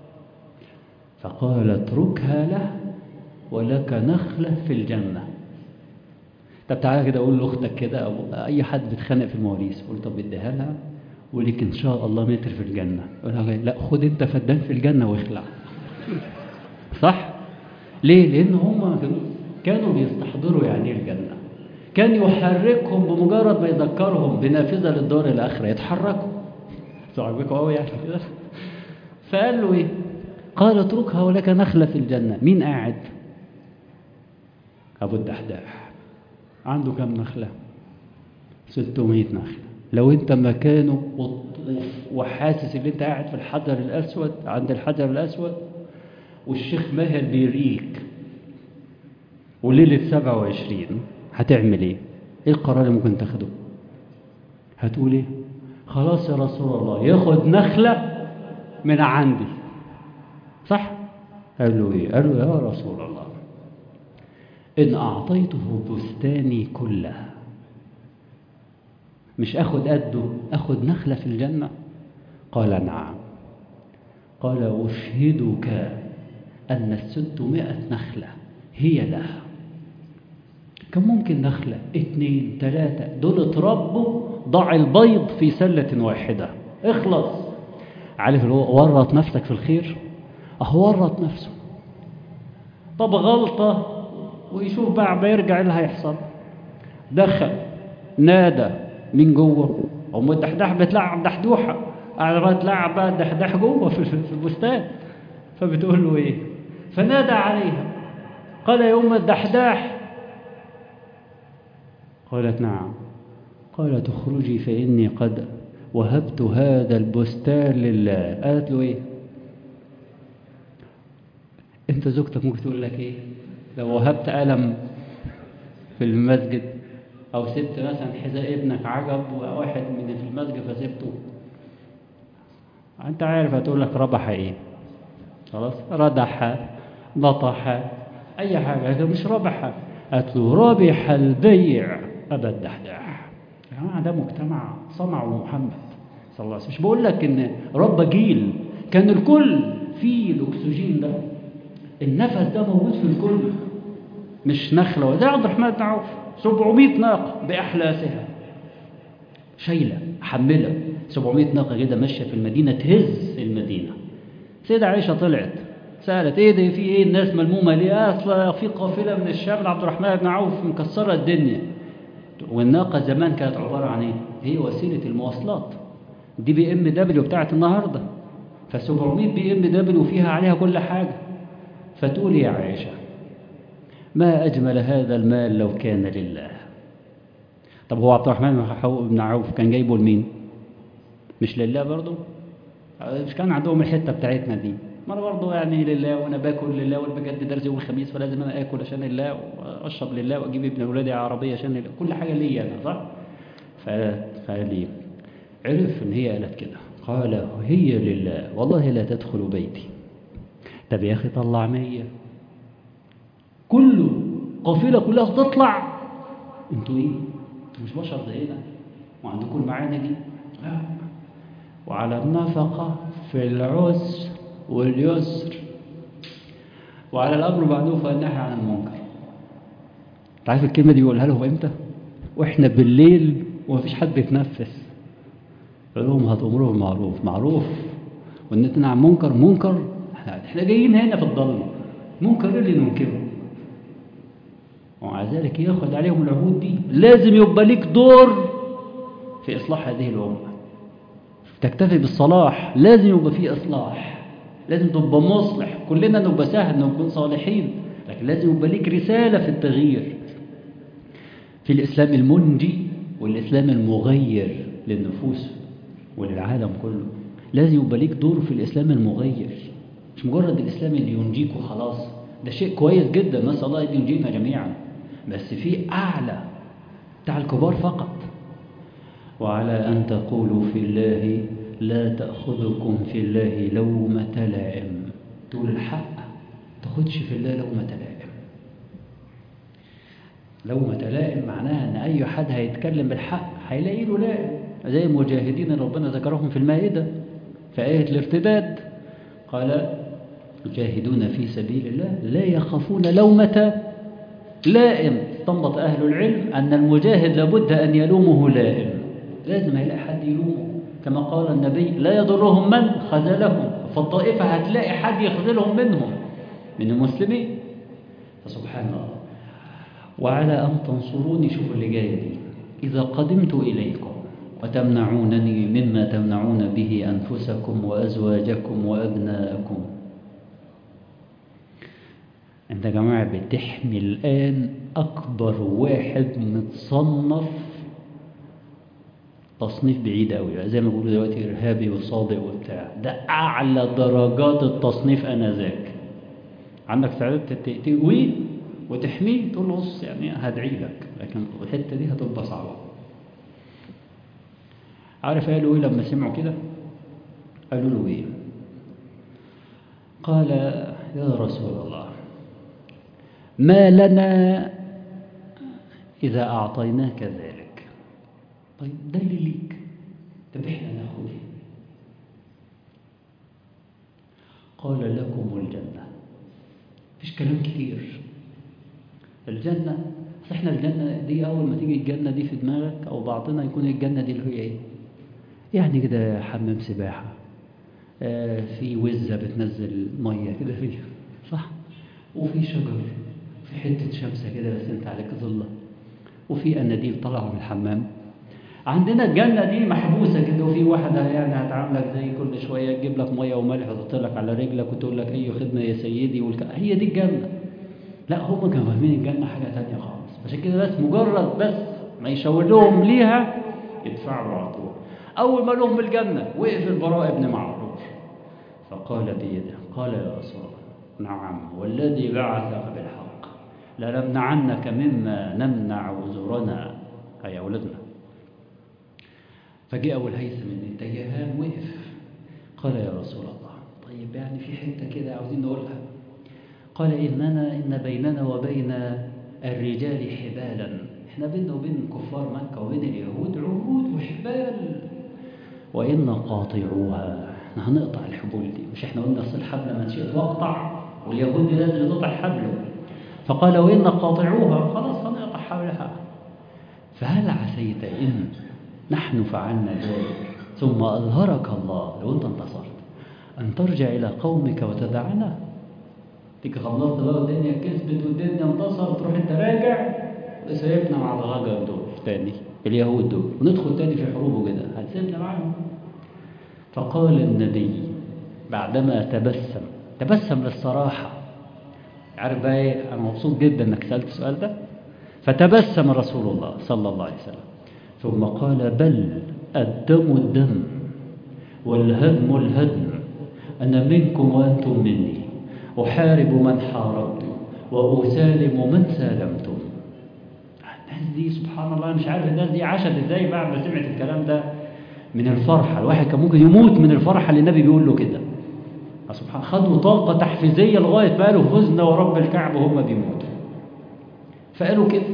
فقال اتركها له ولك نخلة في الجنة طب تعالى كده قول لاختك كده او اي حد بيتخانق في المواريث قول طب اديها لها ولك ان شاء الله متر في الجنة قول لها لا خد انت فدان في الجنة واخلع صح ليه لان هم كانوا بيستحضروا يعني ايه الجنة كان يحركهم بمجرد ما يذكرهم بنافذة للدار الآخرة يتحركوا صعبكم قوي يعني كده فقال له ايه قال اتركها ولك نخلة في الجنة مين قاعد أبو الدحداح عنده كم نخلة 600 نخلة لو انت مكانه وحاسس ان انت قاعد في الحجر الأسود عند الحجر الأسود والشيخ ماهر بيريك وليلة 27 هتعمل ايه ايه القرار اللي ممكن تاخده هتقول ايه خلاص يا رسول الله ياخد نخلة من عندي صح قال له ايه قال له يا رسول الله إن أعطيته بستاني كله مش أخد قده أخد نخلة في الجنة قال نعم قال أشهدك أن الستمائة نخلة هي لها كم ممكن نخلة اتنين تلاتة دول اتربوا ضع البيض في سلة واحدة اخلص عارف اللي هو ورط نفسك في الخير اهو ورط نفسه طب غلطة ويشوف بقى ما يرجع اللي هيحصل دخل نادى من جوه ام الدحداح بتلعب دحدوحه قاعده تلعب بقى الدحداح جوه في البستان فبتقول له ايه فنادى عليها قال يا ام الدحداح قالت نعم قال تخرجي فاني قد وهبت هذا البستان لله قالت له ايه انت زوجتك ممكن تقول لك ايه لو وهبت قلم في المسجد او سبت مثلا حذاء ابنك عجب وواحد من في المسجد فسبته انت عارف هتقول لك ربح ايه خلاص ردح نطح اي حاجه لكن مش ربح قالت له ربح البيع ابا الدحداح يا جماعه ده مجتمع صنعه محمد صلى الله عليه وسلم مش بقول لك ان رب جيل كان الكل فيه الاكسجين ده النفس ده موجود في الكل مش نخله زي عبد الرحمن بن عوف 700 ناقه باحلاسها شايله حمله 700 ناقه كده ماشيه في المدينه تهز المدينه سيدة عائشه طلعت سالت ايه ده في ايه الناس ملمومه ليه اصلا في قافله من الشام لعبد الرحمن بن عوف مكسره الدنيا والناقه زمان كانت عباره عن ايه هي وسيله المواصلات دي بي ام دبليو بتاعت النهارده ف 700 بي ام دبليو فيها عليها كل حاجه فتقول يا عائشه ما أجمل هذا المال لو كان لله طب هو عبد الرحمن بن عوف كان جايبه لمين مش لله برضه مش كان عندهم الحتة بتاعتنا دي ما انا برضه يعني لله وانا باكل لله وانا بجد درس يوم الخميس فلازم انا اكل عشان الله واشرب لله واجيب ابن اولادي عربيه عشان لله كل حاجه ليا انا صح فقال لي عرف ان هي قالت كده قال هي لله والله لا تدخل بيتي طب يا اخي طلع مية كله قافله كلها تطلع انتوا ايه انتوا مش بشر زينا وعندكم المعاني دي لا وعلى النفقه في العسر واليسر وعلى الامر معروف والنهي عن المنكر عارف الكلمه دي بيقولها لهم امتى واحنا بالليل ومفيش حد بيتنفس يقول لهم هتأمروا بالمعروف معروف والنهي عن منكر منكر احنا جايين هنا في الضلمه منكر ايه اللي ننكره ومع ذلك ياخد عليهم العهود دي لازم يبقى ليك دور في إصلاح هذه الأمة تكتفي بالصلاح لازم يبقى فيه إصلاح لازم تبقى مصلح كلنا نبقى سهل نكون صالحين لكن لازم يبقى ليك رسالة في التغيير في الإسلام المنجي والإسلام المغير للنفوس وللعالم كله لازم يبقى ليك دور في الإسلام المغير مش مجرد الإسلام اللي ينجيك وخلاص ده شيء كويس جدا نسأل الله أن ينجينا جميعا بس في أعلى بتاع الكبار فقط وعلى أن تقولوا في الله لا تأخذكم في الله لومة لائم تقول الحق تاخدش في الله لومة لائم لومة لائم معناها ان اي حد هيتكلم بالحق هيلاقي له لائم زي المجاهدين اللي ربنا ذكرهم في المائدة في آية الارتداد قال يجاهدون في سبيل الله لا يخافون لومة لائم استنبط أهل العلم أن المجاهد لابد أن يلومه لائم لازم هيلاقي حد يلومه كما قال النبي لا يضرهم من خذلهم فالطائفة هتلاقي حد يخذلهم منهم من المسلمين فسبحان الله وعلى أن تنصروني شوفوا اللي جاية دي إذا قدمت إليكم وتمنعونني مما تمنعون به أنفسكم وأزواجكم وأبناءكم أنت يا جماعة بتحمي الآن أكبر واحد متصنف تصنيف بعيد قوي زي ما بيقولوا دلوقتي إرهابي وصادق وبتاع ده أعلى درجات التصنيف أنذاك عندك استعداد تقويه وتحميه تقول له بص يعني هدعي لك لكن الحتة دي هتبقى صعبة عارف قالوا ايه لما سمعوا كده قالوا له ايه قال يا رسول الله ما لنا إذا أعطيناك ذلك طيب ده اللي ليك طب احنا ناخد ايه قال لكم الجنة مفيش كلام كتير الجنة احنا الجنة دي أول ما تيجي الجنة دي في دماغك أو بعضنا يكون الجنة دي اللي هي إيه يعني كده حمام سباحة آه في وزة بتنزل مية كده فيها صح وفي شجر في حتة شمسة كده بس انت عليك ظلة وفي أناديل طالعة من الحمام عندنا الجنة دي محبوسة كده وفي واحدة يعني هتعاملك زي كل شوية تجيب لك مية وملح وتحط لك على رجلك وتقول لك أي خدمة يا سيدي والك... هي دي الجنة لا هم كانوا فاهمين الجنة حاجة تانية خالص عشان كده بس مجرد بس ما يشاور لهم ليها يدفعوا على طول أول ما لهم الجنة وقف البراء ابن معروف فقال بيده قال يا رسول الله نعم والذي بعثك بالحق لنمنعنك مما نمنع وزرنا أي أولادنا فجاء أبو الهيثم من التيهان وقف قال يا رسول الله طيب يعني في حتة كده عاوزين نقولها قال إننا إن بيننا وبين الرجال حبالا احنا بيننا وبين كفار مكة وبين اليهود عهود وحبال وإن قاطعوها احنا هنقطع الحبول دي مش احنا قلنا أصل الحبل من شئت واقطع واليهود دي لازم تقطع حبله فقال وإن قاطعوها خلاص هنقطع حبلها فهل عسيت إن نحن فعلنا ذلك ثم أظهرك الله لو أنت انتصرت أن ترجع إلى قومك وتدعنا تيجي خلصت بقى والدنيا كسبت والدنيا انتصرت تروح انت راجع سيبنا مع الغجر دول تاني اليهود دول وندخل تاني في حروب وكده هتسيبنا معاهم فقال النبي بعدما تبسم تبسم للصراحة عارف بقى ايه انا مبسوط جدا انك سألت السؤال ده فتبسم رسول الله صلى الله عليه وسلم ثم قال بل الدم الدم والهدم الهدم أنا منكم وأنتم مني أحارب من حاربت وأسالم من سالمتم الناس دي سبحان الله مش عارف الناس دي عاشت ازاي بعد ما سمعت الكلام ده من الفرحة الواحد كان ممكن يموت من الفرحة اللي النبي بيقول له كده سبحان خدوا طاقة تحفيزية لغاية ما قالوا فزنا ورب الكعبة وهم بيموتوا فقالوا كده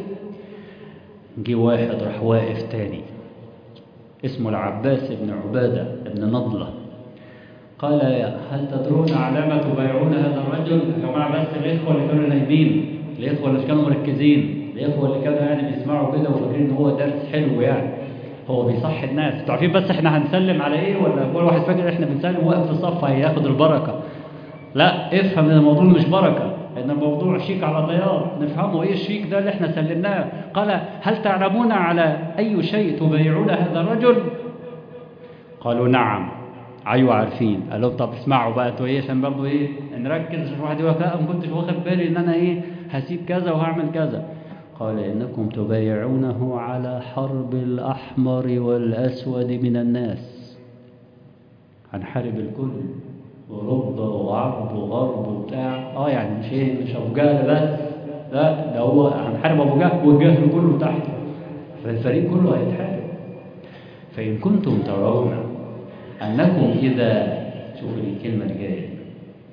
جه واحد راح واقف تاني اسمه العباس بن عبادة بن نضلة قال هل تدرون علامة تبايعون هذا الرجل يا جماعة بس الإخوة اللي كانوا نايمين الإخوة اللي كانوا مركزين الإخوة اللي كانوا يعني بيسمعوا كده وفاكرين إن هو درس حلو يعني هو بيصحي الناس انتوا عارفين بس احنا هنسلم على ايه ولا كل واحد فاكر احنا بنسلم واقف في الصف هياخد البركة لا افهم ان الموضوع مش بركة ان الموضوع شيك على طيار نفهمه ايه الشيك ده اللي احنا سلمناه قال هل تعلمون على اي شيء تبايعون هذا الرجل قالوا نعم ايوه عارفين قال لهم طب اسمعوا بقى انتوا ايه عشان برضه ايه نركز عشان الواحد يقول لا ما كنتش واخد بالي ان انا ايه هسيب كذا وهعمل كذا قال انكم تبايعونه على حرب الاحمر والاسود من الناس هنحارب الكل اوروبا وعرب وغرب وبتاع اه يعني مش ايه مش ابو جهل بس لا ده هو هنحارب ابو جهل والجهل كله تحته فالفريق كله هيتحارب فان كنتم ترون انكم اذا شوفوا الكلمه الجايه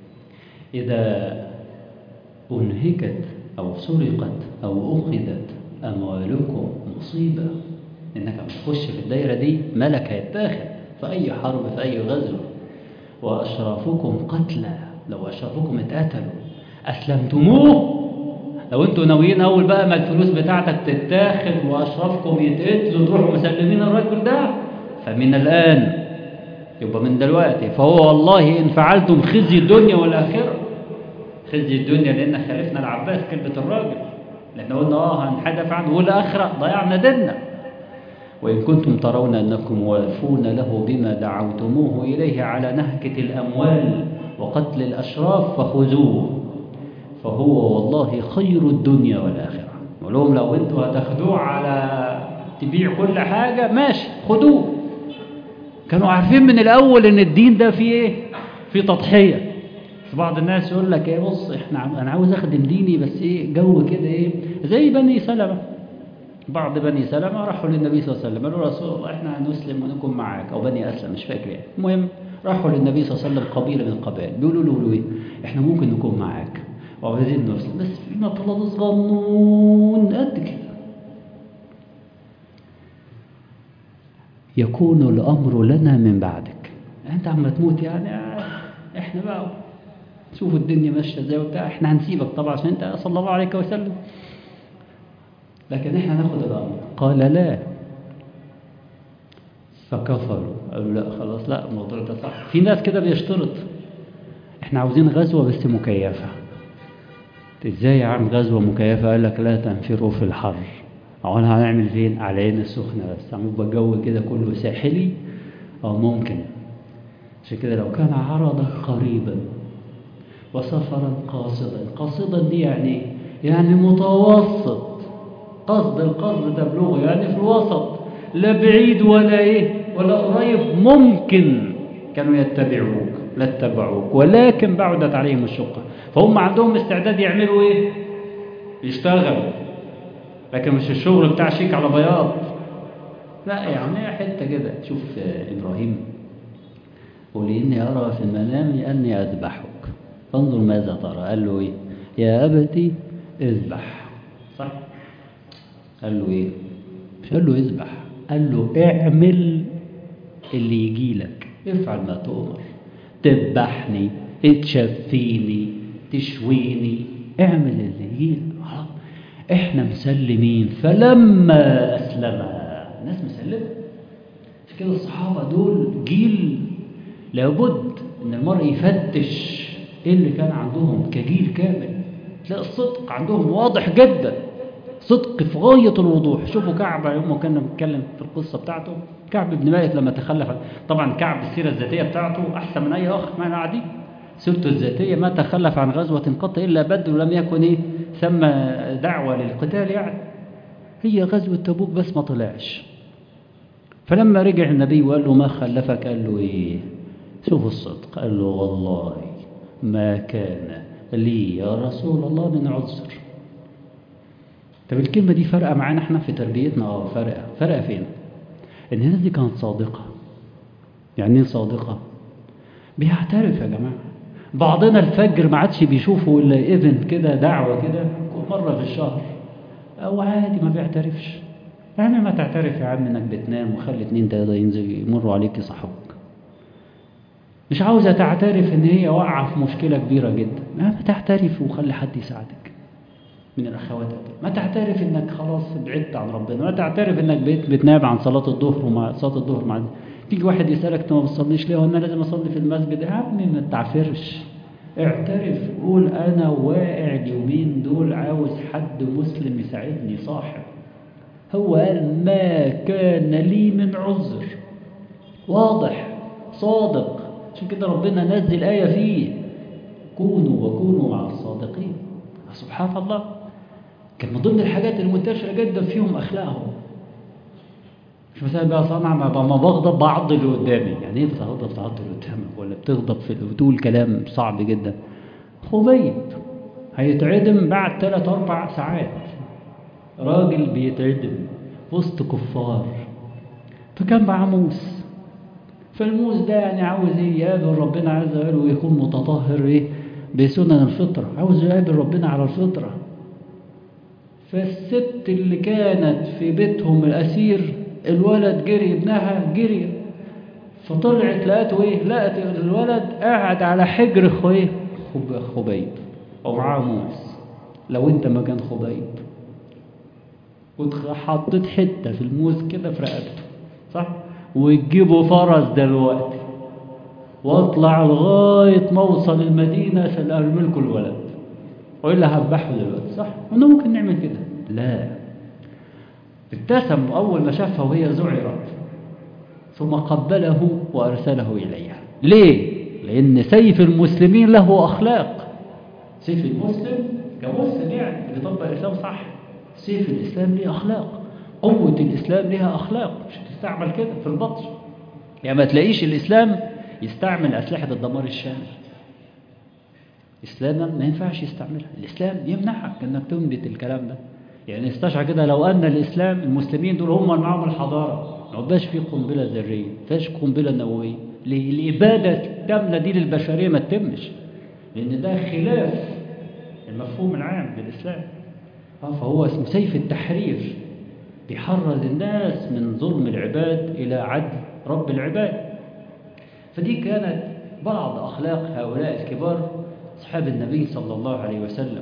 اذا انهكت او سرقت او اخذت أموالكم مصيبة إنك لما تخش في الدايرة دي ملك هيتاخد في أي حرب في أي غزو وأشرافكم قتلى لو أشرافكم اتقتلوا أسلمتموه لو انتوا ناويين أول بقى ما الفلوس بتاعتك تتاخد وأشرافكم يتقتلوا تروحوا مسلمين الرجل ده فمن الآن يبقى من دلوقتي فهو والله إن فعلتم خزي الدنيا والآخرة خزي الدنيا لأن خالفنا العباس كلمة الراجل لأن قلنا آه هنحدث عنه والآخرة ضيعنا ديننا وإن كنتم ترون أنكم وافون له بما دعوتموه إليه على نهكة الأموال وقتل الأشراف فخذوه فهو والله خير الدنيا والآخرة ولهم لو أنتوا هتاخدوه على تبيع كل حاجة ماشي خدوه كانوا عارفين من الأول إن الدين ده فيه إيه؟ فيه تضحية بعض الناس يقول لك ايه بص احنا انا عاوز اخدم ديني بس ايه جو كده ايه زي بني سلمة بعض بني سلمة راحوا للنبي صلى الله عليه وسلم قالوا رسول الله احنا هنسلم ونكون معاك او بني اسلم مش فاكر يعني المهم راحوا للنبي صلى الله عليه وسلم قبيلة من القبائل بيقولوا له ايه احنا ممكن نكون معاك وعايزين نسلم بس فينا طلب صغنون قد كده يكون الامر لنا من بعدك انت عم تموت يعني احنا بقى شوفوا الدنيا ماشيه ازاي وبتاع احنا هنسيبك طبعا عشان انت صلى الله عليه وسلم لكن احنا ناخد الامر قال لا فكفروا قالوا لا خلاص لا الموضوع ده صح في ناس كده بيشترط احنا عاوزين غزوه بس مكيفه ازاي يا عم غزوه مكيفه قال لك لا تنفروا في الحر او انا هنعمل فين على عين السخنه بس عم يبقى الجو كده كله ساحلي او ممكن عشان كده لو كان عرضا قريبا وسفرا قاصدا قاصدا دي يعني يعني متوسط قصد القصد تبلغه يعني في الوسط لا بعيد ولا ايه ولا قريب ممكن كانوا يتبعوك لا اتبعوك ولكن بعدت عليهم الشقة فهم عندهم استعداد يعملوا ايه يشتغلوا لكن مش الشغل بتاع شيك على بياض لا يعني حتة كده شوف إبراهيم ولإني أرى في المنام أني أذبحك فانظر ماذا ترى قال له ايه يا أبتي اذبح صح قال له ايه مش قال له اذبح قال له اعمل اللي يجي لك افعل ما تؤمر تذبحني تشفيني تشويني اعمل اللي يجي لك احنا مسلمين فلما اسلم الناس مسلمه عشان كده الصحابه دول جيل لابد ان المرء يفتش ايه اللي كان عندهم كجيل كامل تلاقي الصدق عندهم واضح جدا صدق في غاية الوضوح شوفوا كعب يوم كنا بنتكلم في القصة بتاعته كعب بن مالك لما تخلف طبعا كعب السيرة الذاتية بتاعته أحسن من أي أخ معنا قاعدين سيرته الذاتية ما تخلف عن غزوة قط إلا بدر ولم يكن إيه ثم دعوة للقتال يعني هي غزوة تبوك بس ما طلعش فلما رجع النبي وقال له ما خلفك قال له إيه شوفوا الصدق قال له والله ما كان لي يا رسول الله من عذر طب الكلمة دي فرقة معانا احنا في تربيتنا اه فرقة فرقة فين ان الناس دي كانت صادقة يعني ايه صادقة بيعترف يا جماعة بعضنا الفجر ما عادش بيشوفوا الا ايفنت كده دعوة كده مرة في الشهر او عادي ما بيعترفش يعني ما تعترف يا عم انك بتنام وخلي اتنين تلاته ينزل يمروا عليك يصحوك مش عاوزة تعترف ان هي واقعة في مشكلة كبيرة جدا ما تعترف وخلي حد يساعدك من الاخوات ما تعترف انك خلاص بعدت عن ربنا ما تعترف انك بقيت بتنام عن صلاة الظهر ومع صلاة الظهر مع تيجي واحد يسألك انت ما بتصليش ليه وانا لازم اصلي في المسجد يا عمي ما تعفرش اعترف قول انا واقع اليومين دول عاوز حد مسلم يساعدني صاحب هو قال ما كان لي من عذر واضح صادق عشان كده ربنا نزل آية فيه كونوا وكونوا مع الصادقين سبحان الله كان من ضمن الحاجات المنتشرة جدا فيهم أخلاقهم مش مثلا بقى صنع ما بغضب بعض اللي قدامي يعني ايه بتغضب بعض اللي قدامك ولا بتغضب في بتقول كلام صعب جدا خبيب هيتعدم بعد ثلاث أربع ساعات راجل بيتعدم وسط كفار فكان معاه موس فالموس ده يعني عاوز ايه يقابل ربنا عز وجل ويكون متطهر ايه بسنن الفطرة عاوز يقابل ربنا على الفطرة فالست اللي كانت في بيتهم الأسير الولد جري ابنها جري فطلعت لقته ايه لقت الولد قاعد على حجر خويه خب خبيب ومعاه موس لو انت مكان خبيب وحطيت حته في الموس كده في رقبته صح وتجيبوا فرس دلوقتي واطلع لغايه ما اوصل المدينه عشان ارمي لكم الولد والا هذبحه دلوقتي صح انا ممكن نعمل كده لا ابتسم اول ما شافها وهي ذعرت ثم قبله وارسله اليها ليه لان سيف المسلمين له اخلاق سيف المسلم كمسلم يعني بيطبق الاسلام صح سيف الاسلام ليه اخلاق قوه الاسلام لها اخلاق مش تستعمل كده في البطش يعني ما تلاقيش الاسلام يستعمل اسلحه الدمار الشامل اسلاما ما ينفعش يستعملها الاسلام يمنعك انك تنبت الكلام ده يعني استشعر كده لو ان الاسلام المسلمين دول هم اللي معاهم الحضاره ما يبقاش في قنبله ذريه ما فيش قنبله نوويه ليه؟ الاباده الكامله دي للبشريه ما تتمش لان ده خلاف المفهوم العام للاسلام آه فهو اسمه سيف التحرير بيحرر الناس من ظلم العباد الى عدل رب العباد فدي كانت بعض اخلاق هؤلاء الكبار أصحاب النبي صلى الله عليه وسلم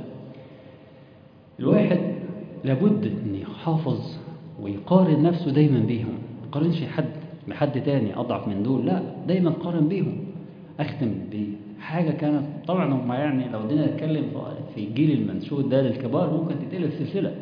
الواحد لابد أن يحافظ ويقارن نفسه دايما بيهم ما يقارنش حد بحد تاني أضعف من دول لا دايما قارن بيهم أختم بحاجة كانت طبعا هم يعني لو بدينا نتكلم في الجيل المنشود ده للكبار ممكن تتقلب سلسلة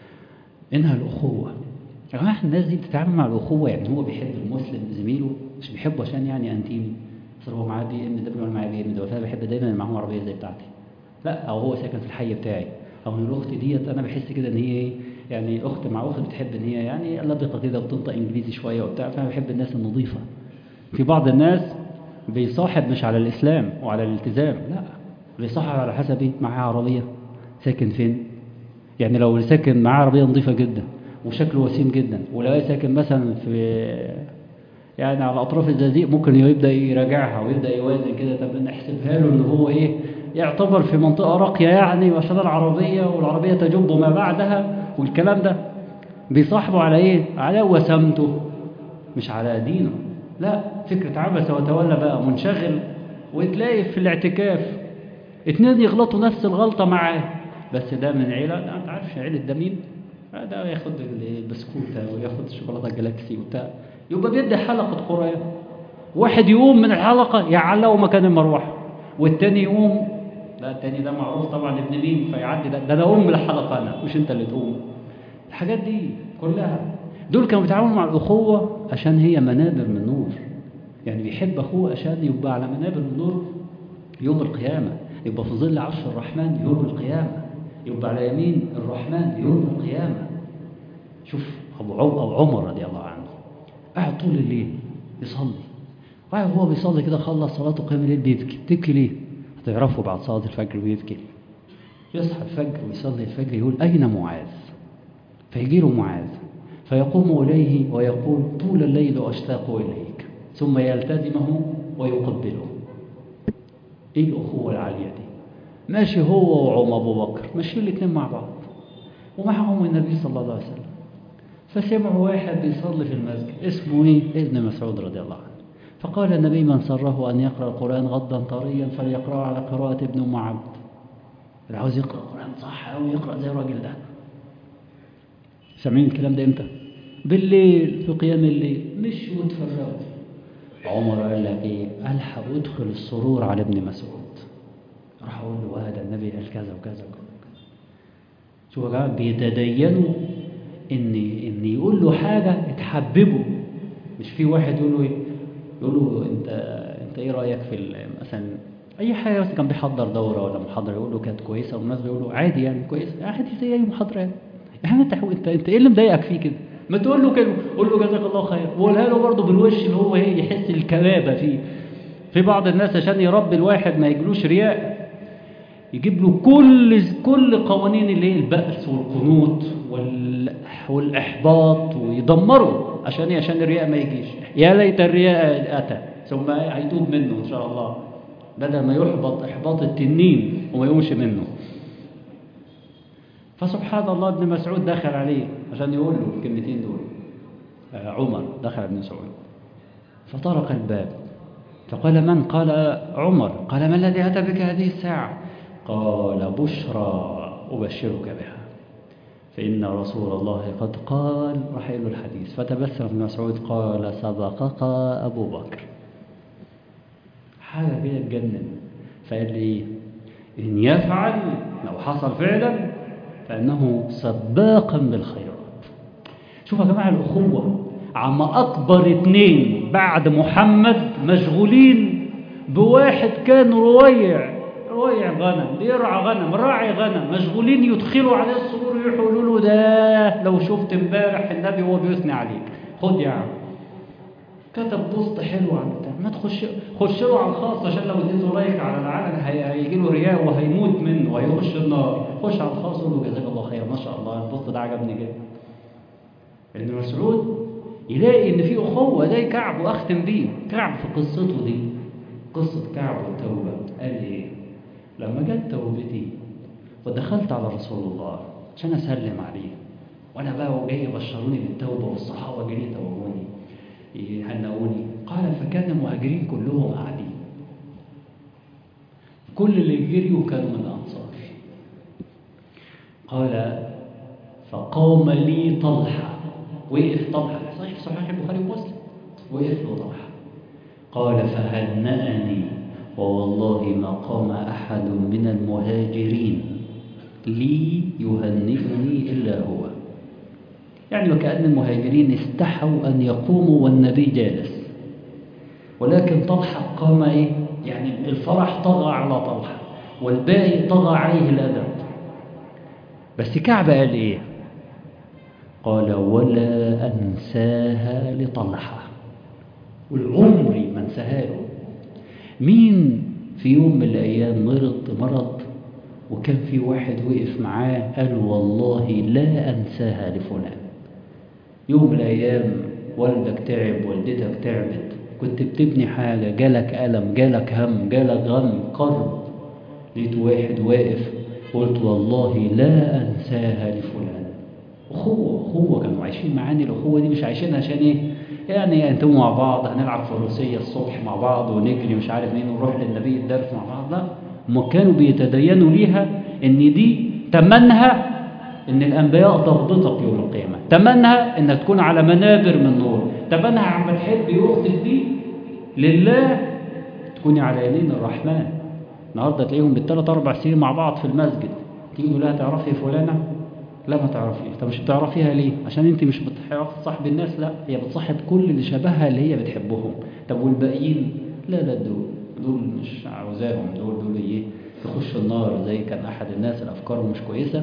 إنها الأخوة يا جماعة الناس دي بتتعامل مع الأخوة يعني هو بيحب المسلم زميله مش بيحبه عشان يعني أنتيمي اصل هو معاه بي ام دبليو وانا معايا بي ام دبليو فانا بحب دايما اللي معاهم عربيه زي بتاعتي لا او هو ساكن في الحي بتاعي او ان الاخت ديت انا بحس كده ان هي ايه يعني اخت مع اخت بتحب ان هي يعني لبقه كده وبتنطق انجليزي شويه وبتاع فانا بحب الناس النظيفه في بعض الناس بيصاحب مش على الاسلام وعلى الالتزام لا بيصاحب على حسب ايه معاه عربيه ساكن فين يعني لو ساكن معاه عربيه نظيفه جدا وشكله وسيم جدا ولو ساكن مثلا في يعني على اطراف الزقازيق ممكن يبدا يراجعها ويبدا يوازن كده طب نحسبها له ان هو ايه يعتبر في منطقه راقيه يعني وعشان العربيه والعربيه تجب ما بعدها والكلام ده بيصاحبه على ايه على وسامته مش على دينه لا فكره عبس وتولى بقى منشغل وتلاقي في الاعتكاف اتنين يغلطوا نفس الغلطه معاه بس ده من عيله لا انت عارف عيله ده مين ده ياخد البسكوته وياخد الشوكولاته الجلاكسي وبتاع يبقى بيدي حلقة قرآن واحد يقوم من الحلقة يعلقه مكان المروحة والتاني يقوم لا التاني ده معروف طبعا ابن مين فيعدي ده ده انا اقوم من الحلقة انا مش انت اللي تقوم الحاجات دي كلها دول كانوا بيتعاملوا مع الأخوة عشان هي منابر من نور يعني بيحب أخوه عشان يبقى على منابر من نور يوم القيامة يبقى في ظل عرش الرحمن يوم القيامة يبقى على يمين الرحمن يوم القيامة شوف أبو عمر رضي الله عنه قاعد طول الليل يصلي قاعد هو بيصلي كده خلص صلاته قيام الليل بيبكي بتبكي ليه هتعرفوا بعد صلاة الفجر بيبكي يصحى الفجر ويصلي الفجر يقول أين معاذ فيجي له معاذ فيقوم إليه ويقول طول الليل أشتاق إليك ثم يلتزمه ويقبله إيه الأخوة العالية دي ماشي هو وعم أبو بكر ماشيين الاثنين مع بعض ومعهم النبي صلى الله عليه وسلم فسمعوا واحد بيصلي في المسجد اسمه ايه ابن مسعود رضي الله عنه فقال النبي من سره أن يقرأ القرآن غضا طريا فليقرأ على قراءة ابن أم عبد اللي عاوز يقرأ القرآن صح أو يقرأ زي الراجل ده سامعين الكلام ده امتى بالليل في قيام الليل مش وتفرقوا عمر قال لك ايه الحق ادخل السرور على ابن مسعود راح اقول له هذا النبي قال كذا وكذا وكذا شوفوا يا جماعه بيتدينوا ان ان يقول له حاجه تحببه مش في واحد يقول له ايه يقول له انت انت ايه رايك في مثلا اي حاجه مثلا كان بيحضر دوره ولا محاضره يقول له كانت كويسه والناس بيقول له عادي يعني كويس عادي زي اي محاضره يعني يا عم انت انت انت ايه اللي مضايقك فيه كده ما تقول له كده قول له جزاك الله خير وقولها له برضه بالوش اللي هو ايه يحس الكبابه فيه في بعض الناس عشان يربي الواحد ما يجلوش رياء يجيب له كل كل قوانين اللي هي البأس والقنوط وال والإحباط ويدمره عشان عشان الرياء ما يجيش يا ليت الرياء أتى ثم هيتوب منه إن شاء الله بدل ما يحبط إحباط التنين وما يقومش منه فسبحان الله ابن مسعود دخل عليه عشان يقول له الكلمتين دول آه، عمر دخل ابن مسعود فطرق الباب فقال من قال عمر قال ما الذي أتى بك هذه الساعة قال بشرى أبشرك بها فإن رسول الله قد قال راح له الحديث فتبسم ابن مسعود قال صدقك أبو بكر حاجة كده تجنن فقال لي إيه؟ إن يفعل لو حصل فعلا فإنه سباقا بالخيرات شوفوا يا جماعة الأخوة عم أكبر اتنين بعد محمد مشغولين بواحد كان رويع رويع غنم بيرعى غنم راعي غنم مشغولين يدخلوا عليه السرور يقولوا له ده لو شفت امبارح النبي وهو بيثني عليك خد يا عم كتب بوست حلو عن بتاع ما تخش خش له على الخاص عشان لو اديته لايك على العلن هيجي له رياء وهيموت منه وهيخش النار خش على الخاص قول له جزاك الله خير ما شاء الله البوست ده عجبني جدا ابن مسعود يلاقي ان في اخوه زي كعب واختم بيه كعب في قصته دي قصه كعب والتوبه قال ايه لما جت توبتي ودخلت على رسول الله عشان اسلم عليه وانا بقى وجاي يبشروني بالتوبه والصحابه جايين يتوبوني يهنئوني قال فكان المهاجرين كلهم قاعدين كل اللي جريوا كانوا من الانصار قال فقام لي طلحه وقف طلحه صحيح صحيح البخاري ومسلم وقف له طلحه قال فهنأني ووالله ما قام أحد من المهاجرين لي يهنئني إلا هو يعني وكأن المهاجرين استحوا أن يقوموا والنبي جالس ولكن طلحة قام إيه؟ يعني الفرح طغى على طلحة والباقي طغى عليه الأدب بس كعب قال إيه قال ولا أنساها لطلحة والعمري ما انساها له مين في يوم من الأيام مرض مرض وكان في واحد وقف معاه قال والله لا أنساها لفلان يوم من الأيام والدك تعب والدتك تعبت كنت بتبني حاجة جالك ألم جالك هم جالك غم قرب لقيت واحد واقف قلت والله لا أنساها لفلان أخوة أخوة كانوا عايشين معاني الأخوة دي مش عايشينها عشان إيه يعني انتوا مع بعض هنلعب فروسية الصبح مع بعض ونجري مش عارف مين ونروح للنبي الدرس مع بعض لا هم كانوا بيتدينوا ليها ان دي تمنها ان الانبياء تغبطك يوم القيامة تمنها انك تكون على منابر من نور تمنها عم تحب اختك دي لله تكوني على يمين الرحمن النهارده تلاقيهم بالثلاث اربع سنين مع بعض في المسجد تيجي تقول لها تعرفي فلانه لا ما تعرفيش طب مش بتعرفيها ليه عشان انت مش بتعرفي تصاحب الناس لا هي بتصاحب كل اللي شبهها اللي هي بتحبهم طب والباقيين لا لا دول دول مش عاوزاهم دول دول ايه يخشوا النار زي كان احد الناس الافكار مش كويسه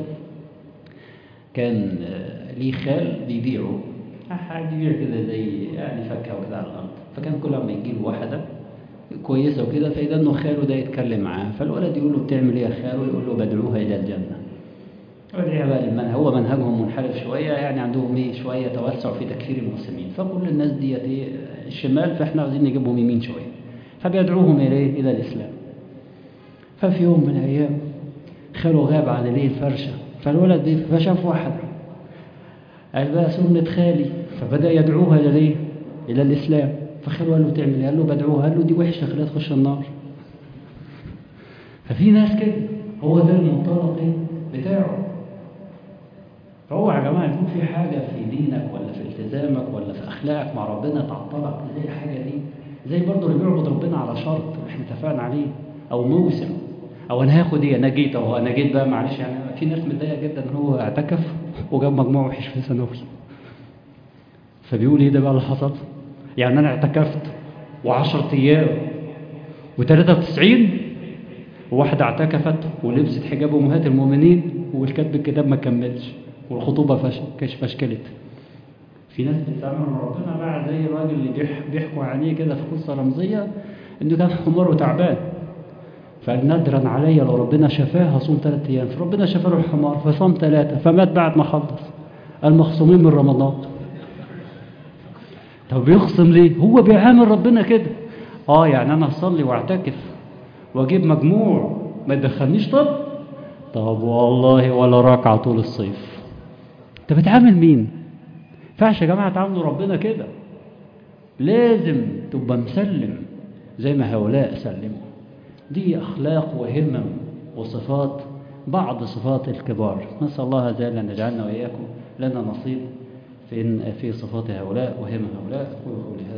كان ليه خال بيبيعه حاجه بيبيع كده زي يعني فاكهه وكده على الارض فكان كل ما يجي له واحده كويسه وكده فاذا انه خاله ده يتكلم معاه فالولد يقول له بتعمل ايه يا خاله يقول له بدعوها الى الجنه ودعي بقى المنهج هو منهجهم منحرف شوية يعني عندهم ايه شوية توسع في تكفير المسلمين فكل الناس ديت ايه الشمال فاحنا عاوزين نجيبهم يمين شوية فبيدعوهم اليه إلى الإسلام ففي يوم من الأيام خاله غاب عن ليه الفرشة فالولد فشاف واحدة قال بقى سنة خالي فبدأ يدعوها إلى إلى الإسلام فخاله قال له تعمل ايه؟ قال له بدعوها قال له دي وحشة خليها تخش النار ففي ناس كده هو ده المنطلق بتاعه فهو يا جماعة يكون في حاجة في دينك ولا في التزامك ولا في أخلاقك مع ربنا تعطلك زي الحاجة دي زي برضه اللي بيعبد ربنا على شرط احنا اتفقنا عليه أو موسم أو أنا هاخد إيه أنا جيت أهو أنا جيت بقى معلش يعني في ناس متضايقة جدا إن هو اعتكف وجاب مجموع وحش في ثانوي فبيقول إيه ده بقى اللي حصل؟ يعني أنا اعتكفت و10 أيام و93 وواحدة اعتكفت ولبست حجاب أمهات المؤمنين والكتب الكتاب ما كملش والخطوبة فش... كش فشكلت في ناس بتتعامل مع ربنا بقى زي الراجل اللي بيحكوا عليه كده في قصة رمزية انه كان حمار وتعبان فقال ندرا عليا لو ربنا شفاه هصوم ثلاث ايام فربنا شفاه له الحمار فصام ثلاثة فمات بعد ما خلص المخصومين من رمضان طب بيخصم ليه هو بيعامل ربنا كده اه يعني انا اصلي واعتكف واجيب مجموع ما يدخلنيش طب طب والله ولا ركعة طول الصيف انت بتعامل مين ينفعش يا جماعة تعاملوا ربنا كده لازم تبقى مسلم زي ما هؤلاء سلموا دي أخلاق وهمم وصفات بعض صفات الكبار نسأل الله عز وجل أن يجعلنا وإياكم لنا نصيب في في صفات هؤلاء وهم هؤلاء أقول قولي هذا